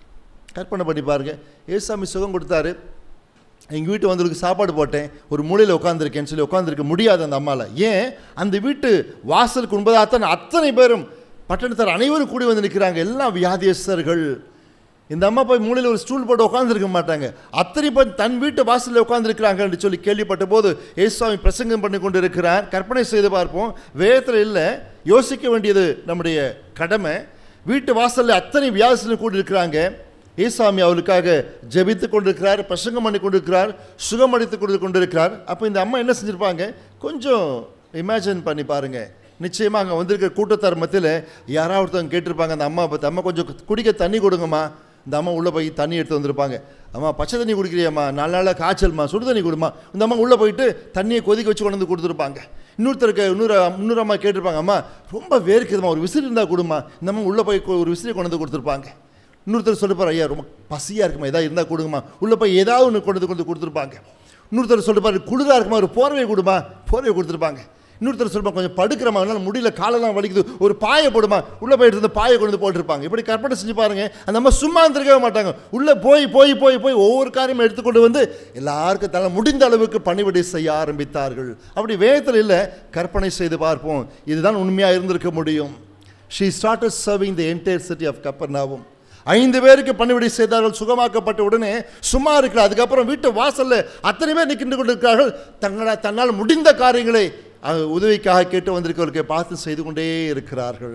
கற்பனை பண்ணி பாருங்க ஏசாமி சுகம் கொடுத்தாரு எங்கள் வீட்டு வந்தவருக்கு சாப்பாடு போட்டேன் ஒரு மூலையில் உட்காந்துருக்கேன்னு சொல்லி உட்காந்துருக்க முடியாது அந்த அம்மாவில் ஏன் அந்த வீட்டு வாசலுக்கு முன்பதாகத்தான் அத்தனை பேரும் பட்டணத்தார் அனைவரும் கூடி வந்து நிற்கிறாங்க எல்லாம் வியாதியஸ்தர்கள் இந்த அம்மா போய் மூலையில் ஒரு ஸ்டூல் போட்டு உட்காந்துருக்க மாட்டாங்க அத்தனை பேர் தன் வீட்டு வாசலில் உட்காந்துருக்கிறாங்கன்னு சொல்லி கேள்விப்பட்ட போது ஏசுவாமி பிரசங்கம் பண்ணி கொண்டு இருக்கிறார் கற்பனை செய்து பார்ப்போம் வேதத்தில் இல்லை யோசிக்க வேண்டியது நம்முடைய கடமை வீட்டு வாசலில் அத்தனை வியாசத்தில் கூடி இருக்கிறாங்க ஏசாமி அவளுக்காக ஜெபித்து கொண்டிருக்கிறார் பிரசங்கம் பண்ணி கொண்டிருக்கிறார் சுகமடித்து கொண்டு கொண்டிருக்கிறார் அப்போ இந்த அம்மா என்ன செஞ்சுருப்பாங்க கொஞ்சம் இமேஜின் பண்ணி பாருங்க நிச்சயமாக அங்கே வந்திருக்கிற கூட்டத்தார் மத்தியில் யாராவது ஒருத்தவங்க கேட்டிருப்பாங்க அந்த அம்மா பார்த்து அம்மா கொஞ்சம் குடிக்க தண்ணி கொடுங்கம்மா இந்த அம்மா உள்ளே போய் தண்ணி எடுத்து வந்திருப்பாங்க அம்மா பச்சை தண்ணி குடிக்கிறியம்மா நாலு நாளாக காய்ச்சல்மா சுடு தண்ணி கொடுமா இந்த அம்மா உள்ளே போயிட்டு தண்ணியை கொதிக்க வச்சு கொண்டு வந்து கொடுத்துருப்பாங்க இன்னொருத்தருக்கு இன்னொரு இன்னொரு அம்மா கேட்டிருப்பாங்க அம்மா ரொம்ப வேர்க்குதுமா ஒரு விசிறி இருந்தால் கொடுமா இந்த அம்மா உள்ளே போய் ஒரு விசிறி கொண்டு வந்து கொடுத்துருப்பாங்க இன்னொருத்தர் சொல்லிப்பார் ஐயா ரொம்ப பசியாக இருக்குமா ஏதாவது இருந்தால் கொடுங்கம்மா உள்ளே போய் ஏதாவது ஒன்று கொண்டு வந்து கொண்டு கொடுத்துருப்பாங்க இன்னொருத்தர் சொல்லிப்பாரு குளிராக இருக்குமா ஒரு போர்வை கொடுமா போர்வை கொடுத்துருப்பாங்க இன்னொருத்தர் சொல்லுமா கொஞ்சம் படுக்கிறமா என்னால் முடியல காலெல்லாம் வலிக்குது ஒரு பாயை போடுமா உள்ளே போய் எடுத்து பாயை கொண்டு வந்து போட்டிருப்பாங்க இப்படி கற்பனை செஞ்சு பாருங்க அந்த அம்மா சும்மா இருந்திருக்கவே மாட்டாங்க உள்ளே போய் போய் போய் போய் ஒவ்வொரு காரியமும் எடுத்துக்கொண்டு வந்து எல்லாருக்கும் தலை முடிந்த அளவுக்கு பணிவிடை செய்ய ஆரம்பித்தார்கள் அப்படி வேகத்தில் இல்லை கற்பனை செய்து பார்ப்போம் இதுதான் உண்மையாக இருந்திருக்க முடியும் she started serving the entire city of Capernaum ஐந்து பேருக்கு பணிவிடை செய்தார்கள் சுகமாக்கப்பட்ட உடனே சும்மா இருக்கிறார் அதுக்கப்புறம் வீட்டு வாசல்ல அத்தனை பேர் நிற்கின்ற கொண்டிருக்கிறார்கள் தங்கள தன்னால் முடிந்த காரியங்களை அஹ், உதவிக்காக கேட்டு வந்திருக்கவர்களுக்கு பார்த்து செய்து கொண்டே இருக்கிறார்கள்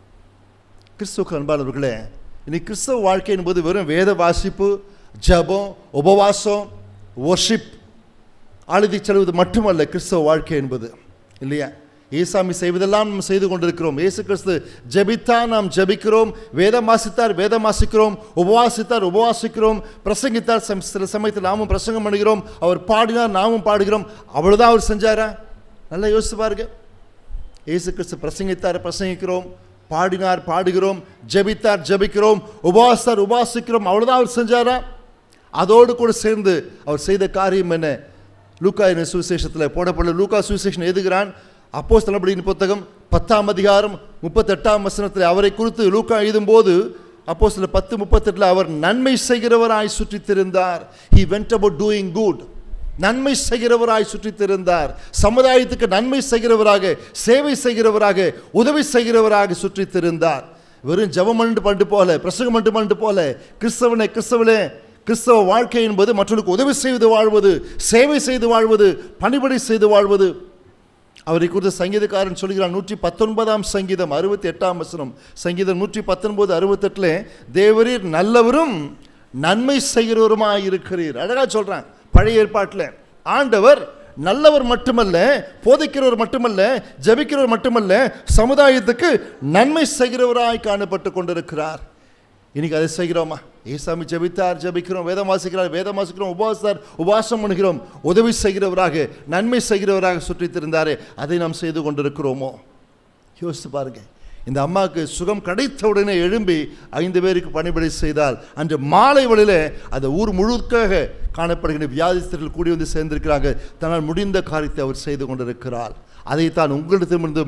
கிறிஸ்துவ அன்பாளர்களே இன்னைக்கு கிறிஸ்தவ வாழ்க்கை என்பது வெறும் வேத வாசிப்பு ஜபம் உபவாசம் ஒர்ஷிப் ஆளுதி செல்வது மட்டுமல்ல கிறிஸ்தவ வாழ்க்கை என்பது இல்லையா ஏசாமி செய்வதெல்லாம் நாம் செய்து கொண்டிருக்கிறோம் இயேசு கிறிஸ்து ஜெபித்தார் நாம் ஜெபிக்கிறோம் வேதம் வாசித்தார் வேதம் வாசிக்கிறோம் உபவாசித்தார் உபவாசிக்கிறோம் பிரசங்கித்தார் சம்- சில சமயத்தில் நாமும் பிரசங்கம் பண்ணுகிறோம் அவர் பாடினார் நாமும் பாடுகிறோம் அவ்வளவுதான் அவர் செஞ்சாரா நல்லா யோசிச்சு பாருங்க இயேசு கிறிஸ்து பிரசங்கித்தார் பிரசங்கிக்கிறோம் பாடினார் பாடுகிறோம் ஜெபித்தார் ஜெபிக்கிறோம் உபவாசித்தார் உபாசிக்கிறோம் அவ்வளவுதான் அவர் செஞ்சாரா அதோடு கூட சேர்ந்து அவர் செய்த காரியம் என்ன லூக்கா என்ற சுவிசேஷத்தில் போடப்பட்ட லூக்கா சுவிசேஷன் எழுதுகிறான் அப்போ தளபடியின் புத்தகம் பத்தாம் அதிகாரம் முப்பத்தெட்டாம் வசனத்தில் அவரை குறித்து லூக்கா எழுதும்போது அப்போ சில பத்து முப்பத்தெட்டில் அவர் நன்மை செய்கிறவராய் சுற்றித் திரிந்தார் he went about doing good நன்மை செய்கிறவராய் சுற்றித் திரிந்தார் சமுதாயத்துக்கு நன்மை செய்கிறவராக சேவை செய்கிறவராக உதவி செய்கிறவராக சுற்றித் திரிந்தார் வெறும் ஜெபம் பண்ணிட்டு பண்ணிட்டு போல பிரசங்கம் பண்ணிட்டு பண்ணிட்டு போல கிறிஸ்தவனே கிறிஸ்தவனே கிறிஸ்தவ வாழ்க்கை என்பது மற்றவர்களுக்கு உதவி செய்து வாழ்வது சேவை செய்து வாழ்வது பணிபடை செய்து வாழ்வது அவரை குறித்து சங்கீதக்காரன் சொல்கிறார் நூற்றி பத்தொன்பதாம் சங்கீதம் அறுபத்தி எட்டாம் வசனம் சங்கீதம் நூற்றி பத்தொன்பது அறுபத்தெட்டில் தேவரீர் நல்லவரும் நன்மை செய்கிறவருமாய் இருக்கிறீர் அழகா சொல்றான் பழைய ஏற்பாட்டில் ஆண்டவர் நல்லவர் மட்டுமல்ல போதிக்கிறவர் மட்டுமல்ல ஜெபிக்கிறவர் மட்டுமல்ல சமுதாயத்துக்கு நன்மை செய்கிறவராய் காணப்பட்டு கொண்டிருக்கிறார் இன்னைக்கு அதை செய்கிறோமா ஏசாமி ஜெபித்தார் ஜெபிக்கிறோம் வேதம் வாசிக்கிறார் வேதம் வாசிக்கிறோம் உபவாசித்தார் உபவாசம் பண்ணுகிறோம் உதவி செய்கிறவராக நன்மை செய்கிறவராக சுற்றித் திருந்தாரே அதை நாம் செய்து கொண்டிருக்கிறோமோ யோசித்து பாருங்க இந்த அம்மாவுக்கு சுகம் கிடைத்த உடனே எழும்பி ஐந்து பேருக்கு பணிபடை செய்தால் அன்று மாலை வழியில் அந்த ஊர் முழுக்காக காணப்படுகின்ற வியாதிஸ்தர்கள் கூடி வந்து சேர்ந்திருக்கிறாங்க தன்னால் முடிந்த காரியத்தை அவர் செய்து கொண்டிருக்கிறார் அதைத்தான் உங்களிடத்திலிருந்தும்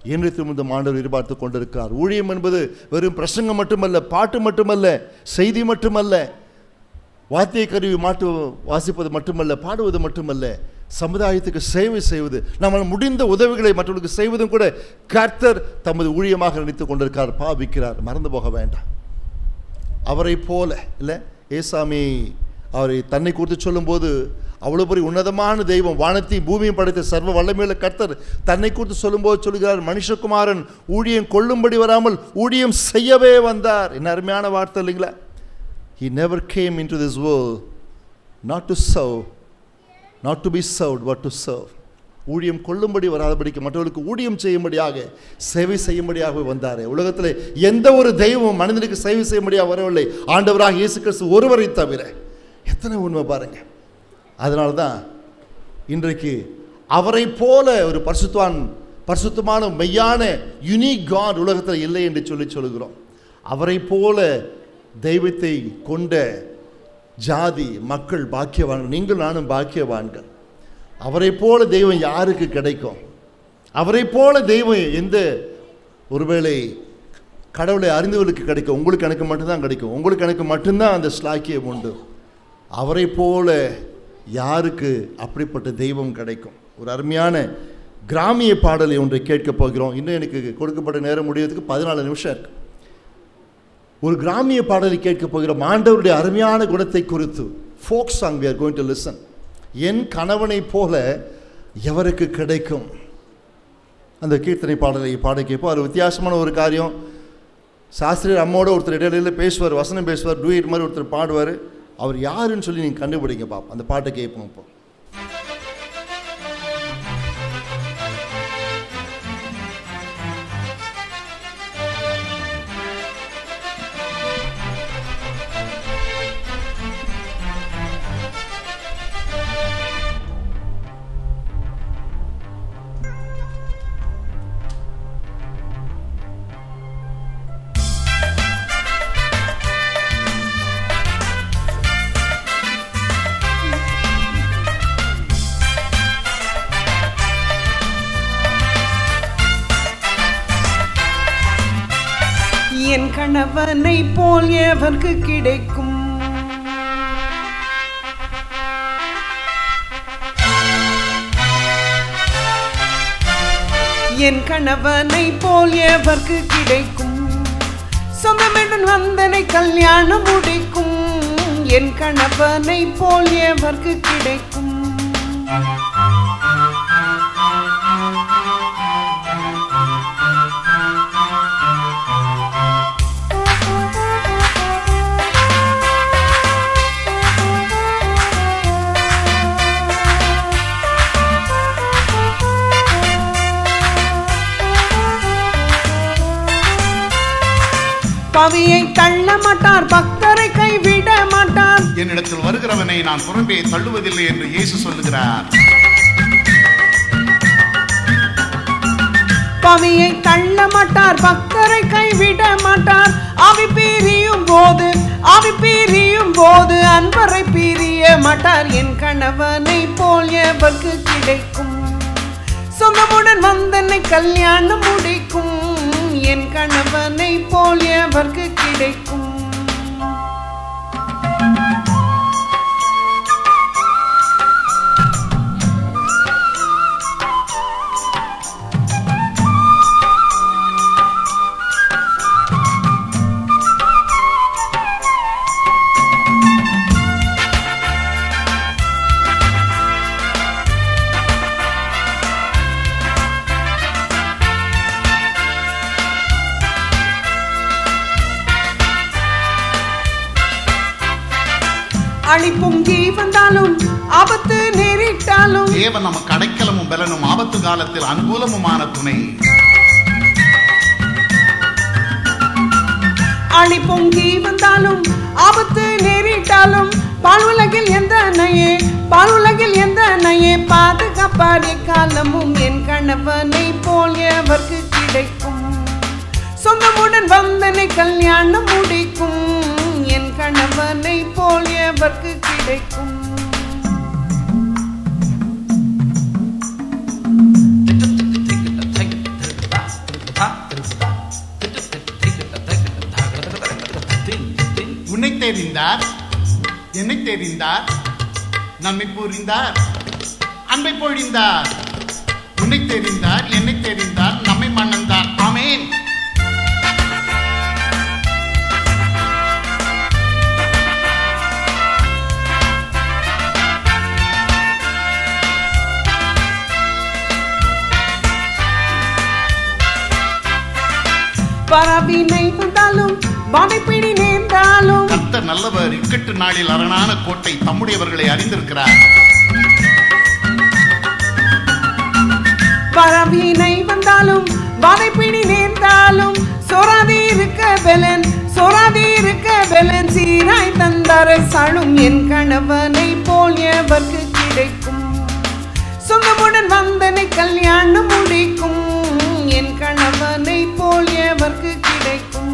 இன்றைக்கும் இந்த ஆண்டவர் எதிர்பார்த்து கொண்டிருக்கிறார் ஊழியம் என்பது வெறும் பிரசங்கம் மட்டுமல்ல பாட்டு மட்டுமல்ல செய்தி மட்டுமல்ல வாத்திய கருவி மாட்டு வாசிப்பது மட்டுமல்ல பாடுவது மட்டுமல்ல சமுதாயத்துக்கு சேவை செய்வது நம்மால் முடிந்த உதவிகளை மற்றவர்களுக்கு செய்வதும் கூட கர்த்தர் தமது ஊழியமாக நினைத்துக் கொண்டிருக்கார் பாவிக்கிறார் மறந்து போக வேண்டாம் அவரை போல இல்லை ஏசாமி அவரை தன்னை குறித்து சொல்லும்போது அவ்வளோ பெரிய உன்னதமான தெய்வம் வானத்தையும் பூமியும் படைத்த சர்வ வல்லமையுள்ள கர்த்தர் தன்னை குறித்து சொல்லும்போது சொல்கிறார் மனுஷகுமாரன் ஊழியம் கொள்ளும்படி வராமல் ஊழியம் செய்யவே வந்தார் என்ன அருமையான வார்த்தை இல்லைங்களா He never came into this world not to serve, not to be served, but to serve. ஊழியம் கொள்ளும்படி வராதபடிக்கு மற்றவர்களுக்கு ஊழியம் செய்யும்படியாக சேவை செய்யும்படியாக வந்தாரே உலகத்தில் எந்த ஒரு தெய்வமும் மனிதனுக்கு சேவை செய்யும்படியாக வரவில்லை ஆண்டவராக இயேசு கிறிஸ்து ஒருவரை தவிர எத்தனை உண்மை பாருங்க அதனால தான் இன்றைக்கு அவரை போல ஒரு பரிசுத்வான் பரிசுத்தமான மெய்யான யுனிக் காட் உலகத்தில் இல்லை என்று சொல்லி சொல்கிறோம் அவரை போல தெய்வத்தை கொண்ட ஜாதி மக்கள் பாக்கியவான்கள் நீங்கள் நானும் பாக்கியவான்கள் அவரை போல தெய்வம் யாருக்கு கிடைக்கும் அவரை போல தெய்வம் எந்த ஒருவேளை கடவுளை அறிந்தவர்களுக்கு கிடைக்கும் உங்களுக்கு எனக்கு மட்டும்தான் கிடைக்கும் உங்களுக்கு எனக்கு மட்டும்தான் அந்த ஸ்லாக்கியம் உண்டு அவரை போல யாருக்கு அப்படிப்பட்ட தெய்வம் கிடைக்கும் ஒரு அருமையான கிராமிய பாடலை ஒன்றை கேட்கப் போகிறோம் இன்னும் எனக்கு கொடுக்கப்பட்ட நேரம் முடியறதுக்கு பதினாலு நிமிஷம் இருக்கு ஒரு கிராமிய பாடலை கேட்கப் போகிறோம் ஆண்டவருடைய அருமையான குணத்தை குறித்து folk song we are going to listen என் கணவனை போல எவருக்கு கிடைக்கும் அந்த கீர்த்தனை பாடலை பாட கேட்போம் அது வித்தியாசமான ஒரு காரியம் சாஸ்திரியர் அம்மோட ஒருத்தர் இடையில பேசுவார் வசனம் பேசுவார் டூயிட் மாதிரி ஒருத்தர் பாடுவார் அவர் யாருன்னு சொல்லி நீங்கள் கண்டுபிடிங்க பாப்போம் அந்த பாட்டை கேட்போம் இப்போ என் கணவனை போல் எவர்க்கு கிடைக்கும் என் கணவனை போல் எவர்க்கு கிடைக்கும் சொந்தமிடன் வந்தனை கல்யாணம் முடிக்கும் என் கணவனை போல் எவர்க்கு கிடைக்கும் பவியை தள்ள மாட்டார் பக்தரை கைவிட மாட்டார் என்னிடத்தில் வருகிறவனை நான் புறம்பே தள்ளுவதில்லை என்று இயேசு சொல்லுகிறார் பவியை தள்ள மாட்டார் பக்தரை கைவிட மாட்டார் ஆவி பிரியும் போது ஆவி பிரியும் போது அன்பரை பிரிய மாட்டார் என் கணவனை போல் எவர்க்கு கிடைக்கும் சொந்தமுடன் வந்தனை கல்யாணம் முடிக்கும் என் கணவனை போல் எவர்க்கு கிடைக்கும் அழி பொங்கி வந்தாலும் ஆபத்து நேரிட்டாலும் தேவன் நமக்கு அடைக்கலமும் பலனும் ஆபத்து காலத்தில் அனுகூலமுமான துணை அழி பொங்கி வந்தாலும் ஆபத்து நேரிட்டாலும் பால் உலகில் எந்த அன்னையே பால் உலகில் எந்த அன்னையே பாதுகாப்பார் காலமும் என் கணவனை போல் எவர்க்கு கிடைக்கும் சொந்தமுடன் வந்தனை கல்யாணம் முடிக்கும் என் கணவனை போல் எவர்க்கு கிடைக்கும் உன்னை தெரிந்தார் என்னை தெரிந்தார் நம்மை புரிந்தார் அன்பை பொழிந்தார் உன்னை தெரிந்தார் என்னை தெரிந்தார் நம்மை மணந்தார் ஆமென் பரவினை வந்தாலும் வதைப்பிடி நேர்ந்தாலும் கர்த்தர் நல்லவர் இக்கட்டு நாளில் அரணான கோட்டை தம்முடையவர்களை அறிந்திருக்கிறார் பரவினை வந்தாலும் வதைப்பிடி நேர்ந்தாலும் சொராதே இருக்க பெலன் சொராதே இருக்க பெலன் சீராய் தந்தார சழும் என் கணவனை போல் எவர்க்கு கிடைக்கும் சொந்தமுடன் வந்தனை கல்யாணம் முடிக்கும் என் கணவனை போல் எவர்க்கு கிடைக்கும்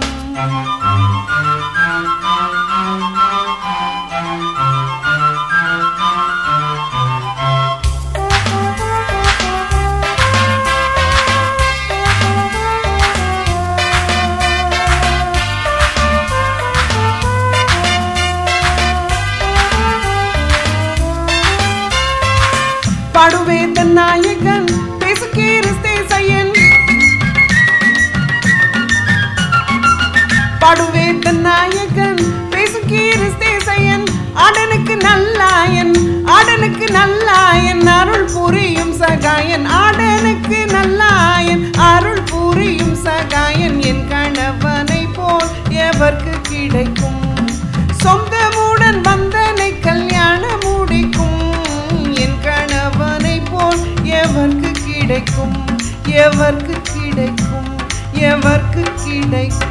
பாடுவேந்த நாயகன் பேசுகீரிஸ்தே செய்யன் பாடுவேந்த நாயகன் பேசுகீரிஸ்தே செய்யன் ஆடனுக்கு நல்லாயன் ஆடனுக்கு நல்லாயன் அருள் புரியும் சகாயன் ஆடனுக்கு நல்லாயன் அருள் புரியும் சகாயன் என் கணவனை போல் எவர்க்கு கிடைக்கும் சொந்தமுடன் வந்தனை கல்யாணம் முடிக்கும் என் கணவனை போல் எவர்க்கு கிடைக்கும் எவர்க்கு கிடைக்கும் எவர்க்கு கிடைக்கும்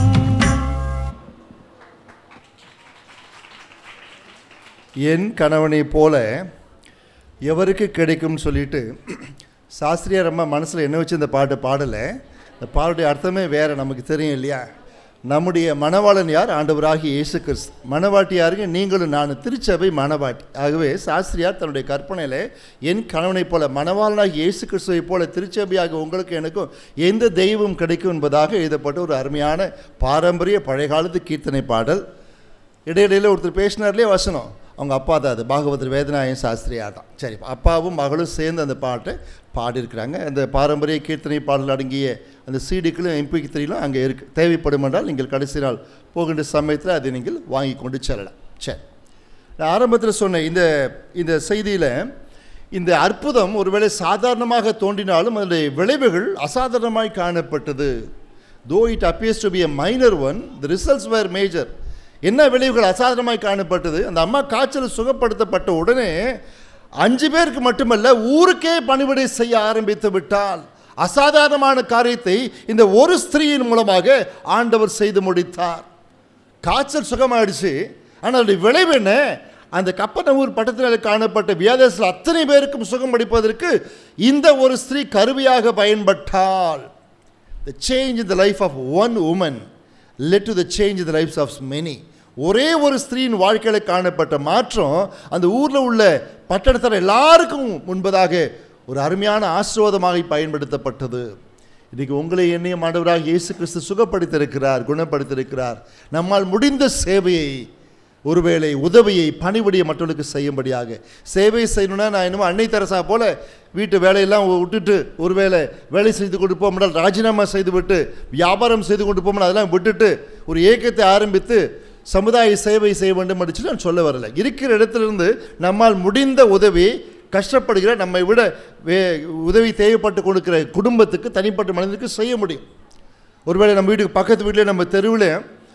என் கணவனைப் போல எவருக்கு கிடைக்கும்னு சொல்லிட்டு சாஸ்திரியார் அம்மா மனசில் என்ன வச்சு இந்த பாட்டு பாடலை இந்த பாட்டுடைய அர்த்தமே வேறு நமக்கு தெரியும் இல்லையா நம்முடைய மணவாளன் யார் ஆண்டவராகிய இயேசு கிறிஸ்து மணவாட்டி யாருங்க நீங்களும் நான் திருச்சபை மணவாட்டி ஆகவே சாஸ்திரியார் தன்னுடைய கற்பனையில் என் கணவனைப் போல மணவாளனாகிய இயேசு கிறிஸ்துவைப் போல திருச்சபையாக உங்களுக்கு எனக்கும் எந்த தெய்வம் கிடைக்கும் என்பதாக எழுதப்பட்ட ஒரு அருமையான பாரம்பரிய பழைய காலத்து கீர்த்தனை பாடல் இடையிடையில் ஒருத்தர் பேசினார்லேயே வசனம் அவங்க அப்பா தான் அது பாகவதர் வேதநாயகன் சாஸ்திரியா தான் சரி அப்பாவும் மகளும் சேர்ந்து அந்த பாட்டை பாடியிருக்கிறாங்க அந்த பாரம்பரிய கீர்த்தனை பாடல் அடங்கிய அந்த சீடிக்களும் எம்பிக்கு த்ரீலும் அங்கே இருக்கு தேவைப்படும் என்றால் நீங்கள் கடைசி நாள் போகின்ற சமயத்தில் அதை நீங்கள் வாங்கி கொண்டு செல்லலாம் சரி நான் ஆரம்பத்தில் சொன்ன இந்த இந்த செய்தியில் இந்த அற்புதம் ஒருவேளை சாதாரணமாக தோன்றினாலும் அதனுடைய விளைவுகள் அசாதாரணமாய் காணப்பட்டது though it appears to be a minor one the results were major என்ன விளைவுகள் அசாதாரணமாய் காணப்பட்டது அந்த அம்மா காய்ச்சல் சுகப்படுத்தப்பட்ட உடனே அஞ்சு பேருக்கு மட்டுமல்ல ஊருக்கே பணிவிடை செய்ய ஆரம்பித்து விட்டால் அசாதாரணமான காரியத்தை இந்த ஒரு ஸ்திரீயின் மூலமாக ஆண்டவர் செய்து முடித்தார் காய்ச்சல் சுகமாயிடுச்சு ஆனால் அதோடைய விளைவு என்ன அந்த கப்பனூர் பட்டத்தில் காணப்பட்ட வியாதேசில் அத்தனை பேருக்கும் சுகம் அளிப்பதற்கு இந்த ஒரு ஸ்திரீ கருவியாக பயன்பட்டால் the change in the life of one woman led to the change in the lives of many ஒரே ஒரு ஸ்திரீயின் வாழ்க்கையில் காணப்பட்ட மாற்றம் அந்த ஊரில் உள்ள பட்டணத்தில் எல்லாருக்கும் முன்பதாக ஒரு அருமையான ஆசீர்வாதமாக பயன்படுத்தப்பட்டது இன்றைக்கி உங்களை என்னையும் ஆண்டவராக இயேசு கிறிஸ்து சுகப்படுத்தியிருக்கிறார் குணப்படுத்தியிருக்கிறார் நம்மால் முடிந்த சேவையை ஒருவேளை உதவியை பணிபடியை மற்றவர்களுக்கு செய்யும்படியாக சேவை செய்யணும்னா நான் என்னமோ அன்னை தெரசா போல வீட்டு வேலையெல்லாம் விட்டுட்டு ஒருவேளை வேலை செய்து கொண்டு போக முடியாது ராஜினாமா செய்துவிட்டு வியாபாரம் செய்து கொண்டு போக அதெல்லாம் விட்டுட்டு ஒரு இயக்கத்தை ஆரம்பித்து சமுதாய சேவை செய்ய வேண்டும் என்று சொல்லி நான் சொல்ல வரல இருக்கிற இடத்திலிருந்து நம்மால் முடிந்த உதவி கஷ்டப்படுகிற நம்மை விட வே உதவி தேவைப்பட்டு கொடுக்கிற குடும்பத்துக்கு தனிப்பட்ட மனிதனுக்கு செய்ய முடியும் ஒருவேளை நம்ம வீட்டுக்கு பக்கத்து வீட்டில் நம்ம தெருவில்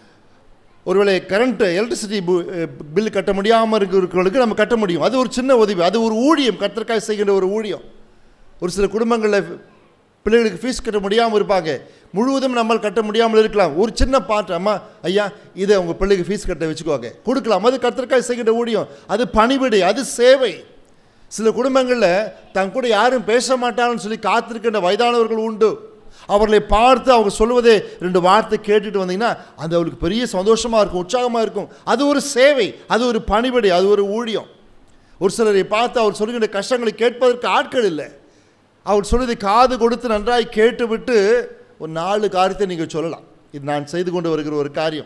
ஒருவேளை கரண்ட் எலக்ட்ரிசிட்டி பில் கட்ட முடியாமல் இருக்கிறவங்களுக்கு நம்ம கட்ட முடியும் அது ஒரு சின்ன உதவி அது ஒரு ஊழியம் கத்திரக்காய் செய்கின்ற ஒரு ஊழியம் ஒரு சில குடும்பங்களில் பிள்ளைகளுக்கு ஃபீஸ் கட்ட முடியாமல் இருப்பாங்க முழுவதும் நம்மால் கட்ட முடியாமல் இருக்கலாம் ஒரு சின்ன பாட்டு அம்மா ஐயா இதை உங்கள் பிள்ளைக்கு ஃபீஸ் கட்ட வச்சுக்கோங்க கொடுக்கலாம் அது கத்திரக்காய் செய்கின்ற ஊழியம் அது பணிவிடை அது சேவை சில குடும்பங்களில் தன் கூட யாரும் பேச மாட்டாங்கன்னு சொல்லி காத்திருக்கின்ற வயதானவர்கள் உண்டு அவர்களை பார்த்து அவங்க சொல்வதே ரெண்டு வார்த்தை கேட்டுட்டு வந்தீங்கன்னா அது அவளுக்கு பெரிய சந்தோஷமாக இருக்கும் உற்சாகமாக இருக்கும் அது ஒரு சேவை அது ஒரு பணிவிடை அது ஒரு ஊழியம் ஒரு சிலரை பார்த்து அவர் சொல்லுகின்ற கஷ்டங்களை கேட்பதற்கு ஆட்கள் இல்லை அவர் சொல்வதை காது கொடுத்து நன்றாய் கேட்டுவிட்டு ஒரு நாலு காரியத்தை நீங்கள் சொல்லலாம் இது நான் செய்து கொண்டு வருகிற ஒரு காரியம்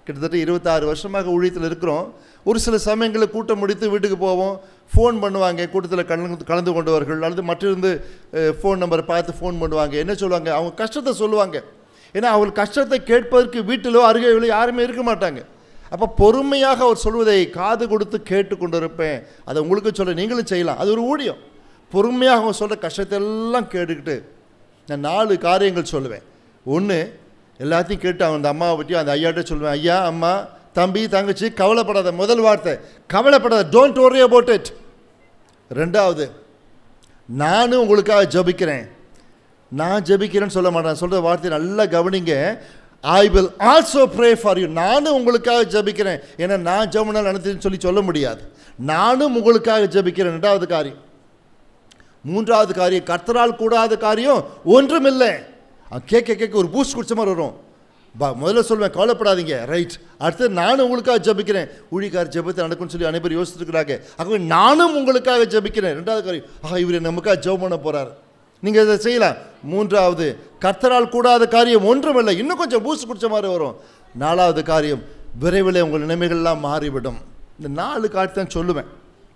கிட்டத்தட்ட இருபத்தாறு வருஷமாக ஊழியத்தில் இருக்கிறோம் ஒரு சில சமயங்களில் கூட்டம் முடித்து வீட்டுக்கு போவோம் ஃபோன் பண்ணுவாங்க கூட்டத்தில் கலந்து கலந்து கொண்டவர்கள் அல்லது மற்றிருந்து ஃபோன் நம்பரை பார்த்து ஃபோன் பண்ணுவாங்க என்ன சொல்லுவாங்க அவங்க கஷ்டத்தை சொல்லுவாங்க ஏன்னா அவங்க கஷ்டத்தை கேட்பதற்கு வீட்டிலோ அருகேவிலோ யாருமே இருக்க மாட்டாங்க அப்போ பொறுமையாக அவர் சொல்வதை காது கொடுத்து கேட்டு கொண்டு இருப்பேன் அதை உங்களுக்கு சொல்ல நீங்களும் செய்யலாம் அது ஒரு ஊழியம் பொறுமையாக அவங்க சொல்கிற கஷ்டத்தை எல்லாம் கேட்டுக்கிட்டு நான் நாலு காரியங்கள் சொல்லுவேன் ஒன்று எல்லாத்தையும் கேட்டு அவன் அந்த அம்மாவை பற்றி அந்த ஐயாட்ட சொல்லுவேன் ஐயா அம்மா தம்பி தங்கச்சி கவலைப்படாத முதல் வார்த்தை கவலைப்படாத டோன்ட் worry about it ரெண்டாவது நானும் உங்களுக்காக ஜெபிக்கிறேன் நான் ஜெபிக்கிறேன்னு சொல்ல மாட்டேன் சொல்கிற வார்த்தையை நல்லா கவனிங்க I will also pray for you நானும் உங்களுக்காக ஜெபிக்கிறேன் ஏன்னா நான் ஜெபனால் நடத்துன்னு சொல்லி சொல்ல முடியாது நானும் உங்களுக்காக ஜெபிக்கிறேன் ரெண்டாவது காரியம் மூன்றாவது காரியம் கர்த்தரால் கூடாத காரியம் ஒன்றுமில்லை அவன் கேட்க கேட்க ஒரு பூஸ்ட் குடிச்ச மாதிரி வரும் பா முதல்ல சொல்லுவேன் கவலைப்படாதீங்க ரைட் அடுத்து நானும் உங்களுக்காக ஜெபிக்கிறேன் ஊழிக்கார் ஜெபத்தை நடக்கும்னு சொல்லி அனைவரும் யோசிச்சுருக்கிறாங்க ஆகவே நானும் உங்களுக்காக ஜெபிக்கிறேன் ரெண்டாவது காரியம் ஆஹா இவர் நமக்காக ஜெபம் பண்ண போகிறார் நீங்கள் இதை செய்யலாம் மூன்றாவது கர்த்தரால் கூடாத காரியம் ஒன்றுமில்லை இன்னும் கொஞ்சம் பூஸ்ட் குடிச்ச மாதிரி வரும் நாலாவது காரியம் விரைவில் உங்கள் நிலைமைகள்லாம் மாறிவிடும் இந்த நாலு காரியத்தை தான் சொல்லுவேன்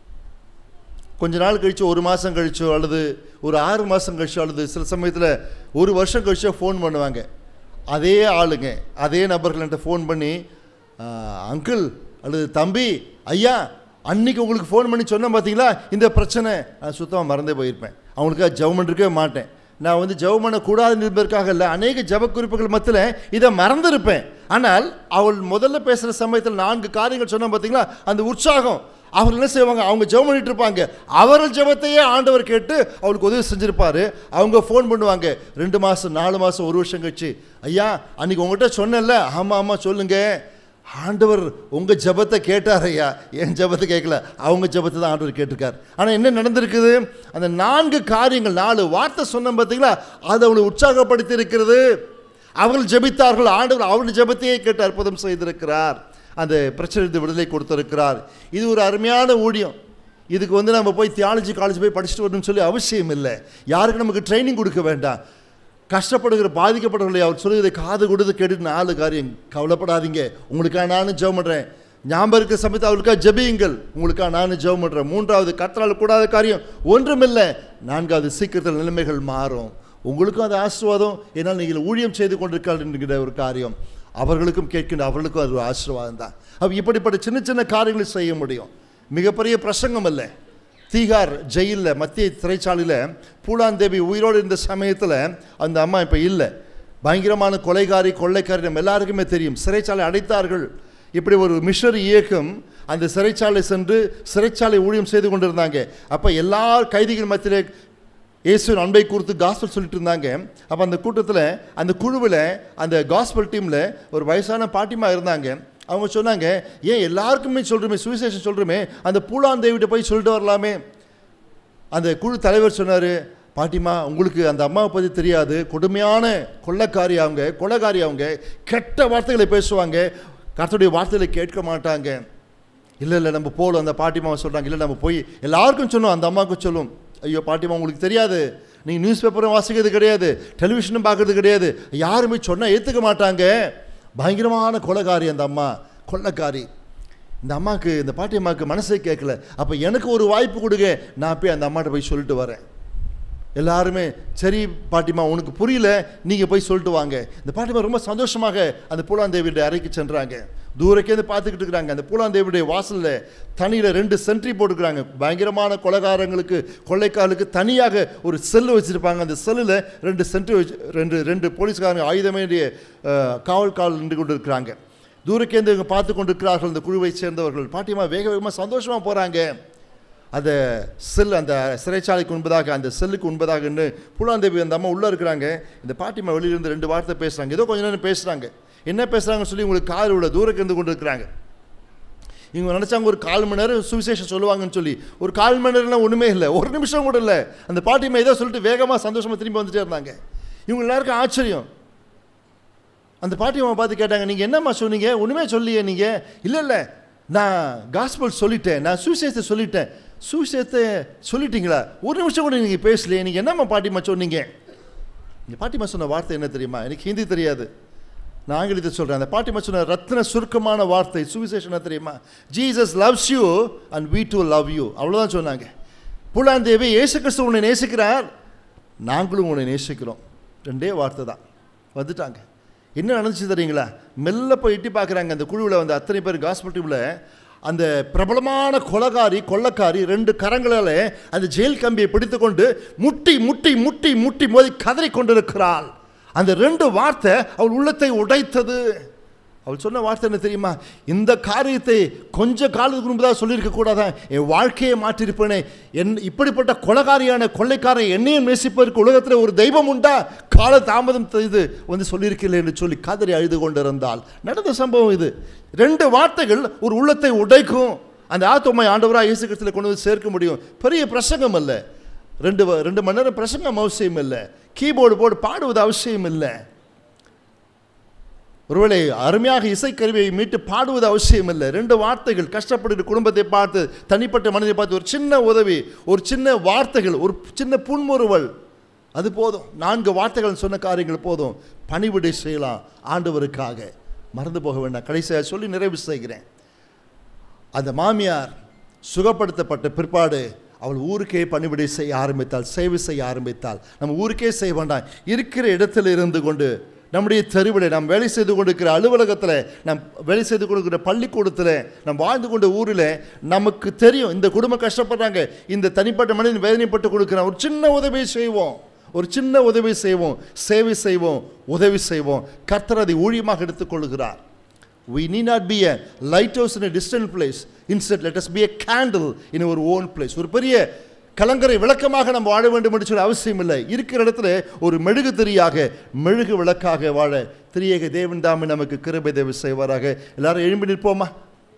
கொஞ்ச நாள் கழிச்சு ஒரு மாதம் கழிச்சோ அல்லது ஒரு ஆறு மாதம் கழிச்சோ அல்லது சில சமயத்தில் ஒரு வருஷம் கழிச்சோ ஃபோன் பண்ணுவாங்க அதே ஆளுங்க அதே நபர்கள் என்கிட்ட ஃபோன் பண்ணி அங்கிள் அல்லது தம்பி ஐயா அன்னைக்கு உங்களுக்கு ஃபோன் பண்ணி சொன்னேன் பார்த்தீங்களா இந்த பிரச்சனை நான் சுத்தமாக மறந்தே போயிருப்பேன் அவங்களுக்காக ஜெபம் பண்ணிருக்கவே மாட்டேன் நான் வந்து ஜெபம் பண்ணக்கூடாது என்பதற்காக இல்லை அநேக ஜெப குறிப்புகள் மத்தியில் இதை மறந்துருப்பேன் ஆனால் அவள் முதல்ல பேசுகிற சமயத்தில் நான்கு காரியங்கள் சொன்னேன் பார்த்தீங்களா அந்த உற்சாகம் அவர் என்ன செய்வாங்க அவங்க ஜெபம் பண்ணிட்டு இருப்பாங்க அவர்கள் ஜெபத்தையே ஆண்டவர் கேட்டு அவளுக்கு உதவி செஞ்சிருப்பாரு அவங்க ஃபோன் பண்ணுவாங்க ரெண்டு மாதம் நாலு மாதம் ஒரு வருஷம் கழிச்சு ஐயா அன்னைக்கு உங்ககிட்ட சொன்னேன்ல ஆமாம் ஆமாம் சொல்லுங்க ஆண்டவர் உங்கள் ஜெபத்தை கேட்டார் ஐயா என் ஜெபத்தை கேட்கல அவங்க ஜெபத்தை தான் ஆண்டவர் கேட்டிருக்கார் ஆனால் என்ன நடந்திருக்குது அந்த நான்கு காரியங்கள் நாலு வார்த்தை சொன்னோம் பார்த்தீங்களா அது அவளை உற்சாகப்படுத்தி இருக்கிறது அவர்கள் ஜெபித்தார்கள் ஆண்டவர் அவர்கள் ஜெபத்தையே கேட்டு அற்புதம் செய்திருக்கிறார் அந்த பிரச்சனை விடுதலை கொடுத்திருக்கிறார் இது ஒரு அருமையான ஊழியம் இதுக்கு வந்து நம்ம போய் தியாலஜி காலேஜ் போய் படிச்சுட்டு வரணும்னு சொல்லி அவசியம் இல்லை யாருக்கு நமக்கு ட்ரைனிங் கொடுக்க வேண்டாம் கஷ்டப்படுகிற பாதிக்கப்படுறவர்களை அவர் சொல்லுவதை காது கொடுத்து கேட்டுட்டு நாலு காரியம் கவலைப்படாதீங்க உங்களுக்காக நானும் ஜெபம் பண்ணுறேன் ஞாபகம் இருக்கிற சமயத்தை அவளுக்காக ஜெபியுங்கள் உங்களுக்காக நானும் ஜெபம் பண்ணுறேன் மூன்றாவது கத்தரால் கூடாத காரியம் ஒன்றுமில்லை நான்காவது சீக்கிரத்தில் நிலைமைகள் மாறும் உங்களுக்கும் அது ஆசீர்வாதம் ஏன்னால் நீங்கள் ஊழியம் செய்து கொண்டிருக்காள் என்கிற ஒரு காரியம் அவர்களுக்கும் கேட்கின்ற அவர்களுக்கும் அது ஒரு ஆசீர்வாதம் தான் அப்போ இப்படிப்பட்ட சின்ன சின்ன காரியங்களை செய்ய முடியும் மிகப்பெரிய பிரசங்கம் இல்லை தீகார் ஜெயிலில் மத்திய சிறைச்சாலையில் பூலாந்தேவி உயிரோடு இருந்த சமயத்தில் அந்த அம்மா இப்போ இல்லை பயங்கரமான கொலைகாரி கொள்ளைக்காரி நம்ம எல்லாருக்குமே தெரியும் சிறைச்சாலை அடைத்தார்கள் இப்படி ஒரு மிஷனரி இயக்கம் அந்த சிறைச்சாலை சென்று சிறைச்சாலை ஊழியம் செய்து கொண்டிருந்தாங்க அப்போ எல்லா கைதிகள் மத்தியிலே இயேசுவின் அன்பை குறித்து காஸ்பல் சொல்லிட்டு இருந்தாங்க அப்போ அந்த கூட்டத்தில் அந்த குழுவில் அந்த காஸ்பல் டீமில் ஒரு வயசான பாட்டிமா இருந்தாங்க அவங்க சொன்னாங்க ஏன் எல்லாருக்குமே சொல்கிறோமே சுவிசேஷம் சொல்கிறோமே அந்த பூலாந்தேவிட்ட போய் சொல்லிட்டு வரலாமே அந்த குழு தலைவர் சொன்னார் பாட்டிமா உங்களுக்கு அந்த அம்மாவை பற்றி தெரியாது கொடுமையான கொள்ளைக்காரி அவங்க கொலைகாரி அவங்க கெட்ட வார்த்தைகளை பேசுவாங்க கர்த்தருடைய வார்த்தைகளை கேட்க மாட்டாங்க இல்லை இல்லை நம்ம போகலாம் அந்த பாட்டிமாவை சொல்கிறாங்க இல்லை நம்ம போய் எல்லாருக்கும் சொன்னோம் அந்த அம்மாவுக்கு சொல்லும் ஐயோ பாட்டிமா உங்களுக்கு தெரியாது நீங்கள் நியூஸ் பேப்பரும் வாசிக்கிறது கிடையாது டெலிவிஷனும் பார்க்கறது கிடையாது யாருமே சொன்னால் ஏற்றுக்க மாட்டாங்க பயங்கரமான கொலைகாரி அந்த அம்மா கொள்ளைக்காரி இந்த அம்மாவுக்கு இந்த பாட்டி அம்மாவுக்கு மனசே கேட்கல அப்போ எனக்கு ஒரு வாய்ப்பு கொடுங்க நான் போய் அந்த அம்மாட்ட போய் சொல்லிட்டு வரேன் எல்லாருமே சரி பாட்டிமா உனக்கு புரியல நீங்கள் போய் சொல்லிட்டு வாங்க இந்த பாட்டிமா ரொம்ப சந்தோஷமாக அந்த பூலாந்தேவியுடைய அறைக்கு சென்றாங்க தூரக்கேந்து பார்த்துக்கிட்டு இருக்கிறாங்க அந்த பூலாந்தேவியுடைய வாசலில் தனியில் ரெண்டு சென்ட்ரி போட்டுக்கிறாங்க பயங்கரமான கொலைகாரங்களுக்கு கொள்ளைக்காரர்களுக்கு தனியாக ஒரு செல்லு வச்சுருப்பாங்க அந்த செல்லில் ரெண்டு சென்ட்ரி வச்சு ரெண்டு ரெண்டு போலீஸ்காரங்க ஆயுதமேறிய அஹ், காவல் கால் நின்று கொண்டு இருக்கிறாங்க தூரக்கேந்து இவங்க பார்த்து கொண்டு இருக்கிறார்கள் அந்த குழுவை சேர்ந்தவர்கள் பாட்டிமா வேக வேகமாக சந்தோஷமாக போகிறாங்க அந்த செல் அந்த சிறைச்சாலைக்கு உண்பதாக அந்த செல்லுக்கு உண்பதாகன்னு புலாந்தேவி அந்த அம்மா உள்ளே இருக்கிறாங்க இந்த பாட்டிமா வெளியிலேருந்து ரெண்டு வார்த்தை பேசுகிறாங்க ஏதோ கொஞ்ச நேரம் பேசுகிறாங்க என்ன பேசுகிறாங்கன்னு சொல்லி உங்களுக்கு காது உள்ள தூரக்கு இருந்து கொண்டு இருக்கிறாங்க இவங்க நினச்சாங்க ஒரு கால் மணி நேரம் சுவிசேஷம் சொல்லுவாங்கன்னு சொல்லி ஒரு கால் மணி நேரம்லாம் ஒன்றுமே இல்லை ஒரு நிமிஷம் கூட இல்லை அந்த பாட்டிமா ஏதோ சொல்லிட்டு வேகமாக சந்தோஷமாக திரும்பி வந்துட்டே இருந்தாங்க இவங்க எல்லாருக்கும் ஆச்சரியம் அந்த பாட்டியம்மா பார்த்து கேட்டாங்க நீங்கள் என்னம்மா சொன்னீங்க ஒன்றுமே சொல்லியே நீங்கள் இல்லை இல்லை நான் காஸ்பல் சொல்லிட்டேன் நான் சுவிசேஷத்தை சொல்லிட்டேன் சுவிசேஷத்தை சொல்லிட்டீங்களா ஒரு நிமிஷம் கூட நீங்கள் பேசலையே நீங்கள் என்னம்மா பாட்டிம்மா சொன்னீங்க இந்த பாட்டிம்மா சொன்ன வார்த்தை என்ன தெரியுமா எனக்கு ஹிந்தி தெரியாது நான் ஆங்கிலத்தை சொல்கிறேன் அந்த பாட்டி சொன்ன ரத்ன சுருக்கமான வார்த்தை சுவிசேஷம் என்ன தெரியுமா Jesus loves you and we too love you அவ்வளோதான் சொன்னாங்க புலாந்தேவி இயேசு கிறிஸ்து உன்னை நேசிக்கிறார் நாங்களும் உன்னை நேசிக்கிறோம் ரெண்டே வார்த்தை தான் வந்துட்டாங்க என்ன நடந்துச்சு தெரியுங்களா மெல்ல போய் எட்டி பார்க்குறாங்க அந்த குழுவில் வந்து அத்தனை பேர் காஸ்பிட்டல் டீமில் அந்த பிரபலமான கொலகாரி கொள்ளக்காரி ரெண்டு கரங்களால் அந்த ஜெயில் கம்பியை பிடித்துக்கொண்டு முட்டி முட்டி முட்டி முட்டி மோதி கதறி கொண்டிருக்கிறாள் அந்த ரெண்டு வார்த்தை அவள் உள்ளத்தை உடைத்தது அவள் சொன்ன வார்த்தை என்ன தெரியுமா இந்த காரியத்தை கொஞ்ச காலத்துக்கு முன்பதாக சொல்லியிருக்க கூடாதான் என் வாழ்க்கையை மாற்றிருப்பேனே என் இப்படிப்பட்ட கொலகாரியான கொள்ளைக்காரன் என்னையும் நேசிப்பதற்கு உலகத்தில் ஒரு தெய்வம் உண்டா கால தாமதம் செய்து வந்து சொல்லியிருக்கல என்று சொல்லி காதறி அழுது கொண்டிருந்தால் நடந்த சம்பவம் இது ரெண்டு வார்த்தைகள் ஒரு உள்ளத்தை உடைக்கும் அந்த ஆத்தோமை ஆண்டவராக இயேசு கிறிஸ்துல கொண்டு வந்து சேர்க்க முடியும் பெரிய பிரசங்கம் அல்ல ரெண்டு வ- ரெண்டு மணி நேரம் பிரசங்கம் அவசியம் இல்லை கீபோர்டு போட்டு பாடுவது அவசியம் இல்லை ஒருவேளை அருமையாக இசைக்கருவியை மீட்டு பாடுவது அவசியம் இல்லை ரெண்டு வார்த்தைகள் கஷ்டப்படுகிற குடும்பத்தை பார்த்து தனிப்பட்ட மனிதனை பார்த்து ஒரு சின்ன உதவி ஒரு சின்ன வார்த்தைகள் ஒரு சின்ன புன்முறுவல் அது போதும் நான்கு வார்த்தைகள் சொன்ன காரியங்கள் போதும் பணிவிடை செய்யலாம் ஆண்டவருக்காக மறந்து போக வேண்டாம் கடைசியாக சொல்லி நிறைவு செய்கிறேன் அந்த மாமியார் சுகப்படுத்தப்பட்ட பிற்பாடு அவள் ஊருக்கே பணிவிடை செய்ய ஆரம்பித்தாள் சேவை செய்ய ஆரம்பித்தாள் நம்ம ஊருக்கே செய்ய வேண்டாம் இருக்கிற இடத்துல இருந்து கொண்டு நம்முடைய தெருவில் நாம் வேலை செய்து கொண்டிருக்கிற அலுவலகத்தில் நாம் வேலை செய்து கொண்டிருக்கிற பள்ளிக்கூடத்தில் நாம் வாழ்ந்து கொண்ட ஊரில் நமக்கு தெரியும் இந்த குடும்பம் கஷ்டப்படுறாங்க இந்த தனிப்பட்ட மனிதன் வேதனைப்பட்டு கொடுக்குறான் ஒரு சின்ன உதவி செய்வோம் ஒரு சின்ன உதவி செய்வோம் சேவை செய்வோம் உதவி செய்வோம் கர்த்தர் அதை ஊழியமாக எடுத்துக்கொள்கிறார் We need not be a lighthouse in a distant place. Instead, let us be a candle in our own place. ஒரு பெரிய கலங்கரை விளக்கமாக நம்ம வாழ வேண்டும் என்று சொல்ல அவசியம் இல்லை இருக்கிற இடத்துல ஒரு மெழுகு திரியாக மெழுகு விளக்காக வாழ திரியேக தேவன் தாமே நமக்கு கிருபை தேவை செய்வாராக எல்லாரும் எழும்பி நிற்போமா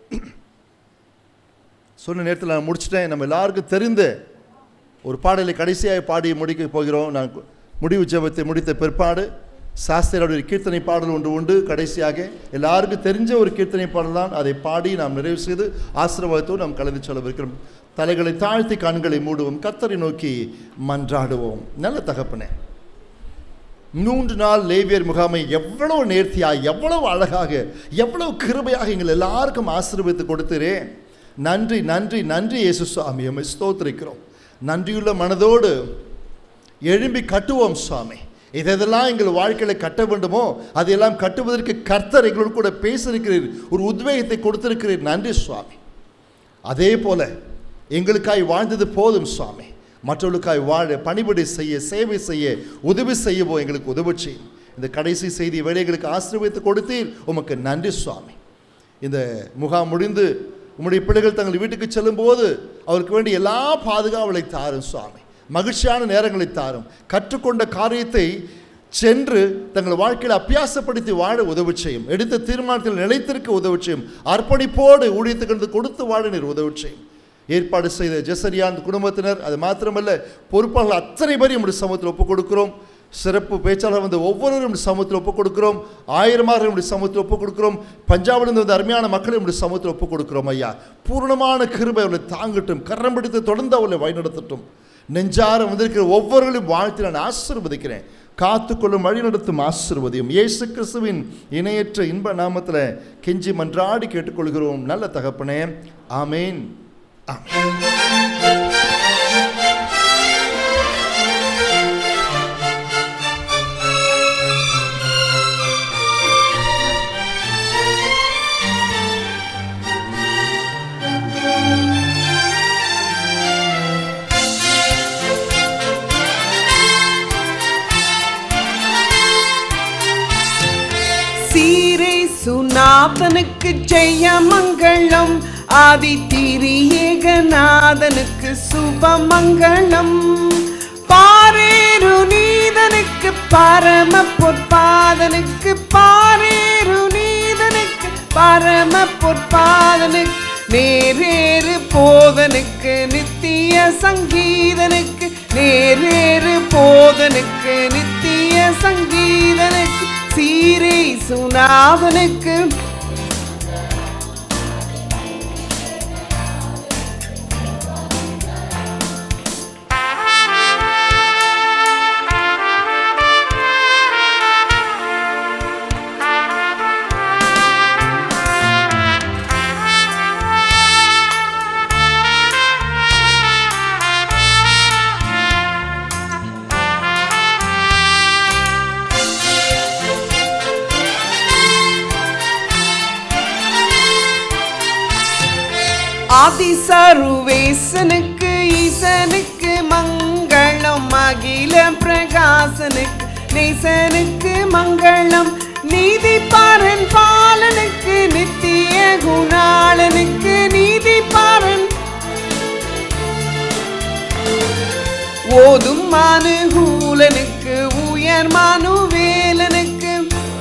சொன்ன நேரத்தில் நான் முடிச்சிட்டேன் நம்ம எல்லாருக்கும் தெரிந்த ஒரு பாடலை கடைசியாக பாடி முடிக்க போகிறோம் நான் முடிவு ஜெபத்தை முடித்த பிற்பாடு சாஸ்திரோடைய கீர்த்தனை பாடல் ஒன்று உண்டு கடைசியாக எல்லாருக்கும் தெரிஞ்ச ஒரு கீர்த்தனை பாடல் தான் அதை பாடி நாம் நிறைவு செய்து ஆசீர்வாதத்தோடு நாம் கலந்து செலவிருக்கிறோம் தலைகளை தாழ்த்தி கண்களை மூடுவோம் கத்தரை நோக்கி மன்றாடுவோம் நல்ல தகப்பனே மூன்று நாள் லேவியர் முகாமை எவ்வளவு நேர்த்தியாக எவ்வளவு அழகாக எவ்வளவு கிருபையாக எங்கள் எல்லாருக்கும் ஆசீர்வதித்து கொடுத்தீரே நன்றி நன்றி நன்றி இயேசு சுவாமி எம்மை ஸ்தோத்திரிக்கிறோம் நன்றியுள்ள மனதோடு எழும்பி கட்டுவோம் சுவாமி இதெல்லாம் எங்கள் வாழ்க்கையில் கட்ட வேண்டுமோ அதையெல்லாம் கட்டுவதற்கு கர்த்தர் எங்களோடு கூட பேசியிருக்கிறீர் ஒரு உத்வேகத்தை கொடுத்திருக்கிறீர் நன்றி சுவாமி அதே போல எங்களுக்காய் வாழ்ந்தது போதும் சுவாமி மற்றவர்களுக்காய் வாழ பணிபடை செய்ய சேவை செய்ய உதவி செய்யவோ எங்களுக்கு உதவி செய்யும் இந்த கடைசி செய்தி வேலைகளுக்கு ஆசீர்வதித்து கொடுத்தீர் உமக்கு நன்றி சுவாமி இந்த முகாம் முடிந்து உம்முடைய பிள்ளைகள் தங்கள் வீட்டுக்கு செல்லும்போது அவருக்கு வேண்டிய எல்லா பாதுகாவலை தாரும் சுவாமி மகிழ்ச்சியான நேரங்களை தாரும் கற்றுக்கொண்ட காரியத்தை சென்று தங்கள் வாழ்க்கையில் அபியாசப்படுத்தி வாழ உதவி செய்யும் எடுத்த தீர்மானத்தில் நிலைத்திருக்க உதவி செய்யும் அர்ப்பணிப்போடு ஊழியத்துக்கு கொடுத்து வாழ நீர் உதவி செய்யும் ஏற்பாடு செய்த ஜெசரியான் குடும்பத்தினர் அது மாத்திரமல்ல பொறுப்பாளர்கள் அத்தனை பேரையும் நம்முடைய சமூகத்தில் ஒப்புக் கொடுக்கிறோம் சிறப்பு பேச்சாளர் வந்து ஒவ்வொருவரும் நம்முடைய சமூகத்தில் ஒப்புக் கொடுக்கிறோம் ஆயிரமாக நம்முடைய சமூகத்தில் ஒப்புக் கொடுக்கிறோம் பஞ்சாபிலிருந்து வந்த அருமையான மக்களை நம்முடைய சமூகத்தில் ஒப்புக் கொடுக்கிறோம் ஐயா பூர்ணமான கிருபை அவர்களை தாங்கட்டும் கரம் பிடித்து தொடர்ந்து அவர்களை வழிநடத்தட்டும் நெஞ்சார வந்திருக்கிற ஒவ்வொருவர்களையும் வாழ்த்து நான் ஆசீர்வதிக்கிறேன் காத்துக்கொள்ளும் வழி நடத்தும் ஆசீர்வதியும் இயேசு கிறிஸ்துவின் இணையற்ற இன்ப நாமத்தில் கெஞ்சி மன்றாடி கேட்டுக்கொள்கிறோம் நல்ல தகப்பனே ஆமேன் ஆமென். சீரை சுநாதனுக்கு ஜெய மங்களம் ஆதி திரியேகநாதனுக்கு சுபமங்களம் பாரேரு நீதனுக்கு பரம பொற்பாதனுக்கு பாரேரு நீதனுக்கு பரம பொற்பாதனுக்கு நேரேறு போதனுக்கு நித்திய சங்கீதனுக்கு நேரேறு போதனுக்கு நித்திய சங்கீதனுக்கு சீரை சுனாதனுக்கு ஆதிசருவேசனுக்கு ஈசனுக்கு மங்களம் அகில பிரகாசனுக்கு நேசனுக்கு மங்களம் நீதி பாரன் பாலனுக்கு நித்திய குணாளனுக்கு நீதி பாரன் ஓதும் மானுகூலனுக்கு உயர் மானுவேலனுக்கு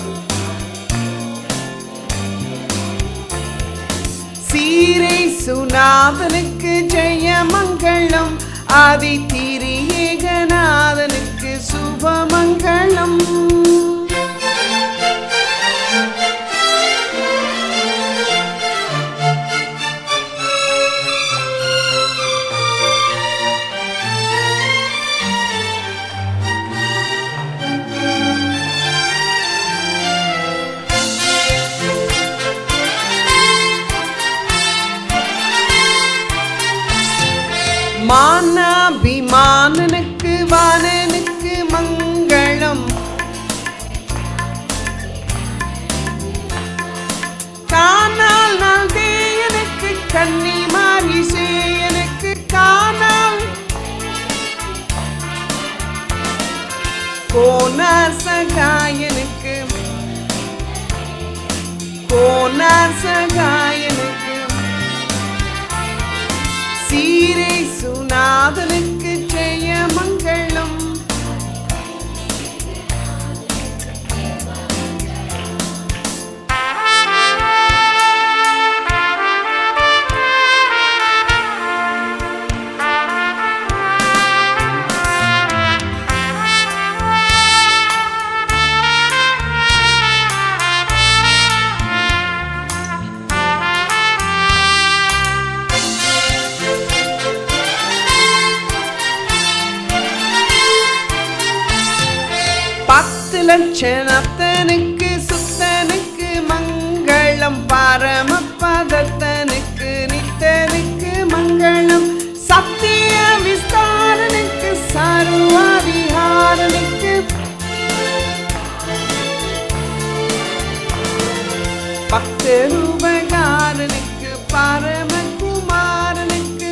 சீரை சுநாதனுக்கு ஜெயமங்களம் ஆதி திரியேகநாதனுக்கு சுபமங்களம் மானாபிமானனுக்கு வானனுக்கு மங்களம் காணால் நாள் தேயனுக்கு கன்னி மாறி சேயனுக்கு காணால் கோனார் சகாயனுக்கு கோனார் சகாயனுக்கு சீரை சுநாதனுக்கு ஜெயமங்களம் பத்து லட்சணத்தனுக்கு சுத்தனுக்கு மங்களம் பரமபதத்தனுக்கு நித்தனுக்கு மங்களம் சத்திய விஸ்தாரனுக்கு சர்வாதிகாரனுக்கு பக்தருபகாரனுக்கு பரமகுமாரனுக்கு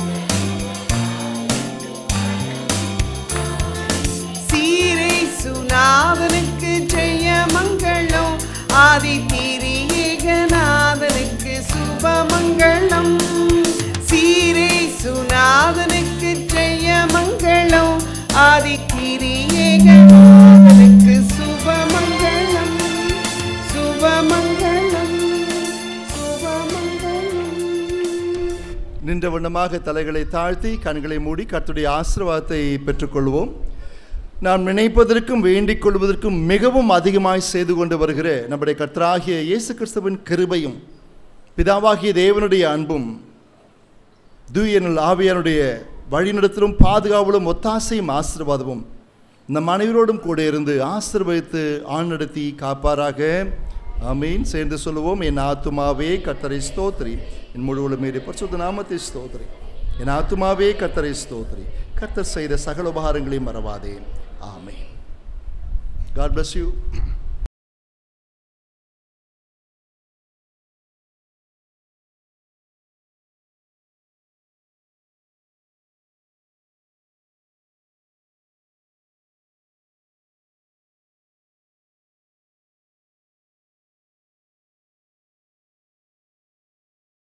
சீரை சுநாதனுக்கு ஜெயமங்களம் ஆதி திரியேகநாதனுக்கு சுபமங்களம் சீரை சுநாதனுக்கு ஜெயமங்களம் ஆதி திரியேகநாதனுக்கு சுபமங்களம் சுபமங்களம் சுபமங்களம் நின்ற வண்ணமாக தலைகளை தாழ்த்தி கண்களை மூடி கர்த்தருடைய ஆசீர்வாதத்தை பெற்றுக்கொள்வோம் நாம் நினைப்பதற்கும் வேண்டிக் கொள்வதற்கும் மிகவும் அதிகமாய் செய்து கொண்டு வருகிற நம்முடைய கர்த்தராகிய இயேசு கிறிஸ்துவின் கிருபையும் பிதாவாகிய தேவனுடைய அன்பும் தூயனல் ஆவியானுடைய வழிநடத்தலும் பாதுகாவலும் ஒத்தாசையும் ஆசீர்வாதமும் நம் அனைவரோடும் கூட இருந்து ஆசீர்வதித்து ஆண் நடத்தி காப்பாராக ஆமீன் சேர்ந்து சொல்லுவோம் என் ஆத்துமாவே கர்த்தரை ஸ்தோத்திரி என் முழுவதும் மீறி பரிசுத்த நாமத்தை ஸ்தோத்திரி என் ஆத்துமாவே கர்த்தரை ஸ்தோத்திரி கர்த்தர் செய்த சகல உபகாரங்களையும் மறவாதே ஆமீன் காட் bless you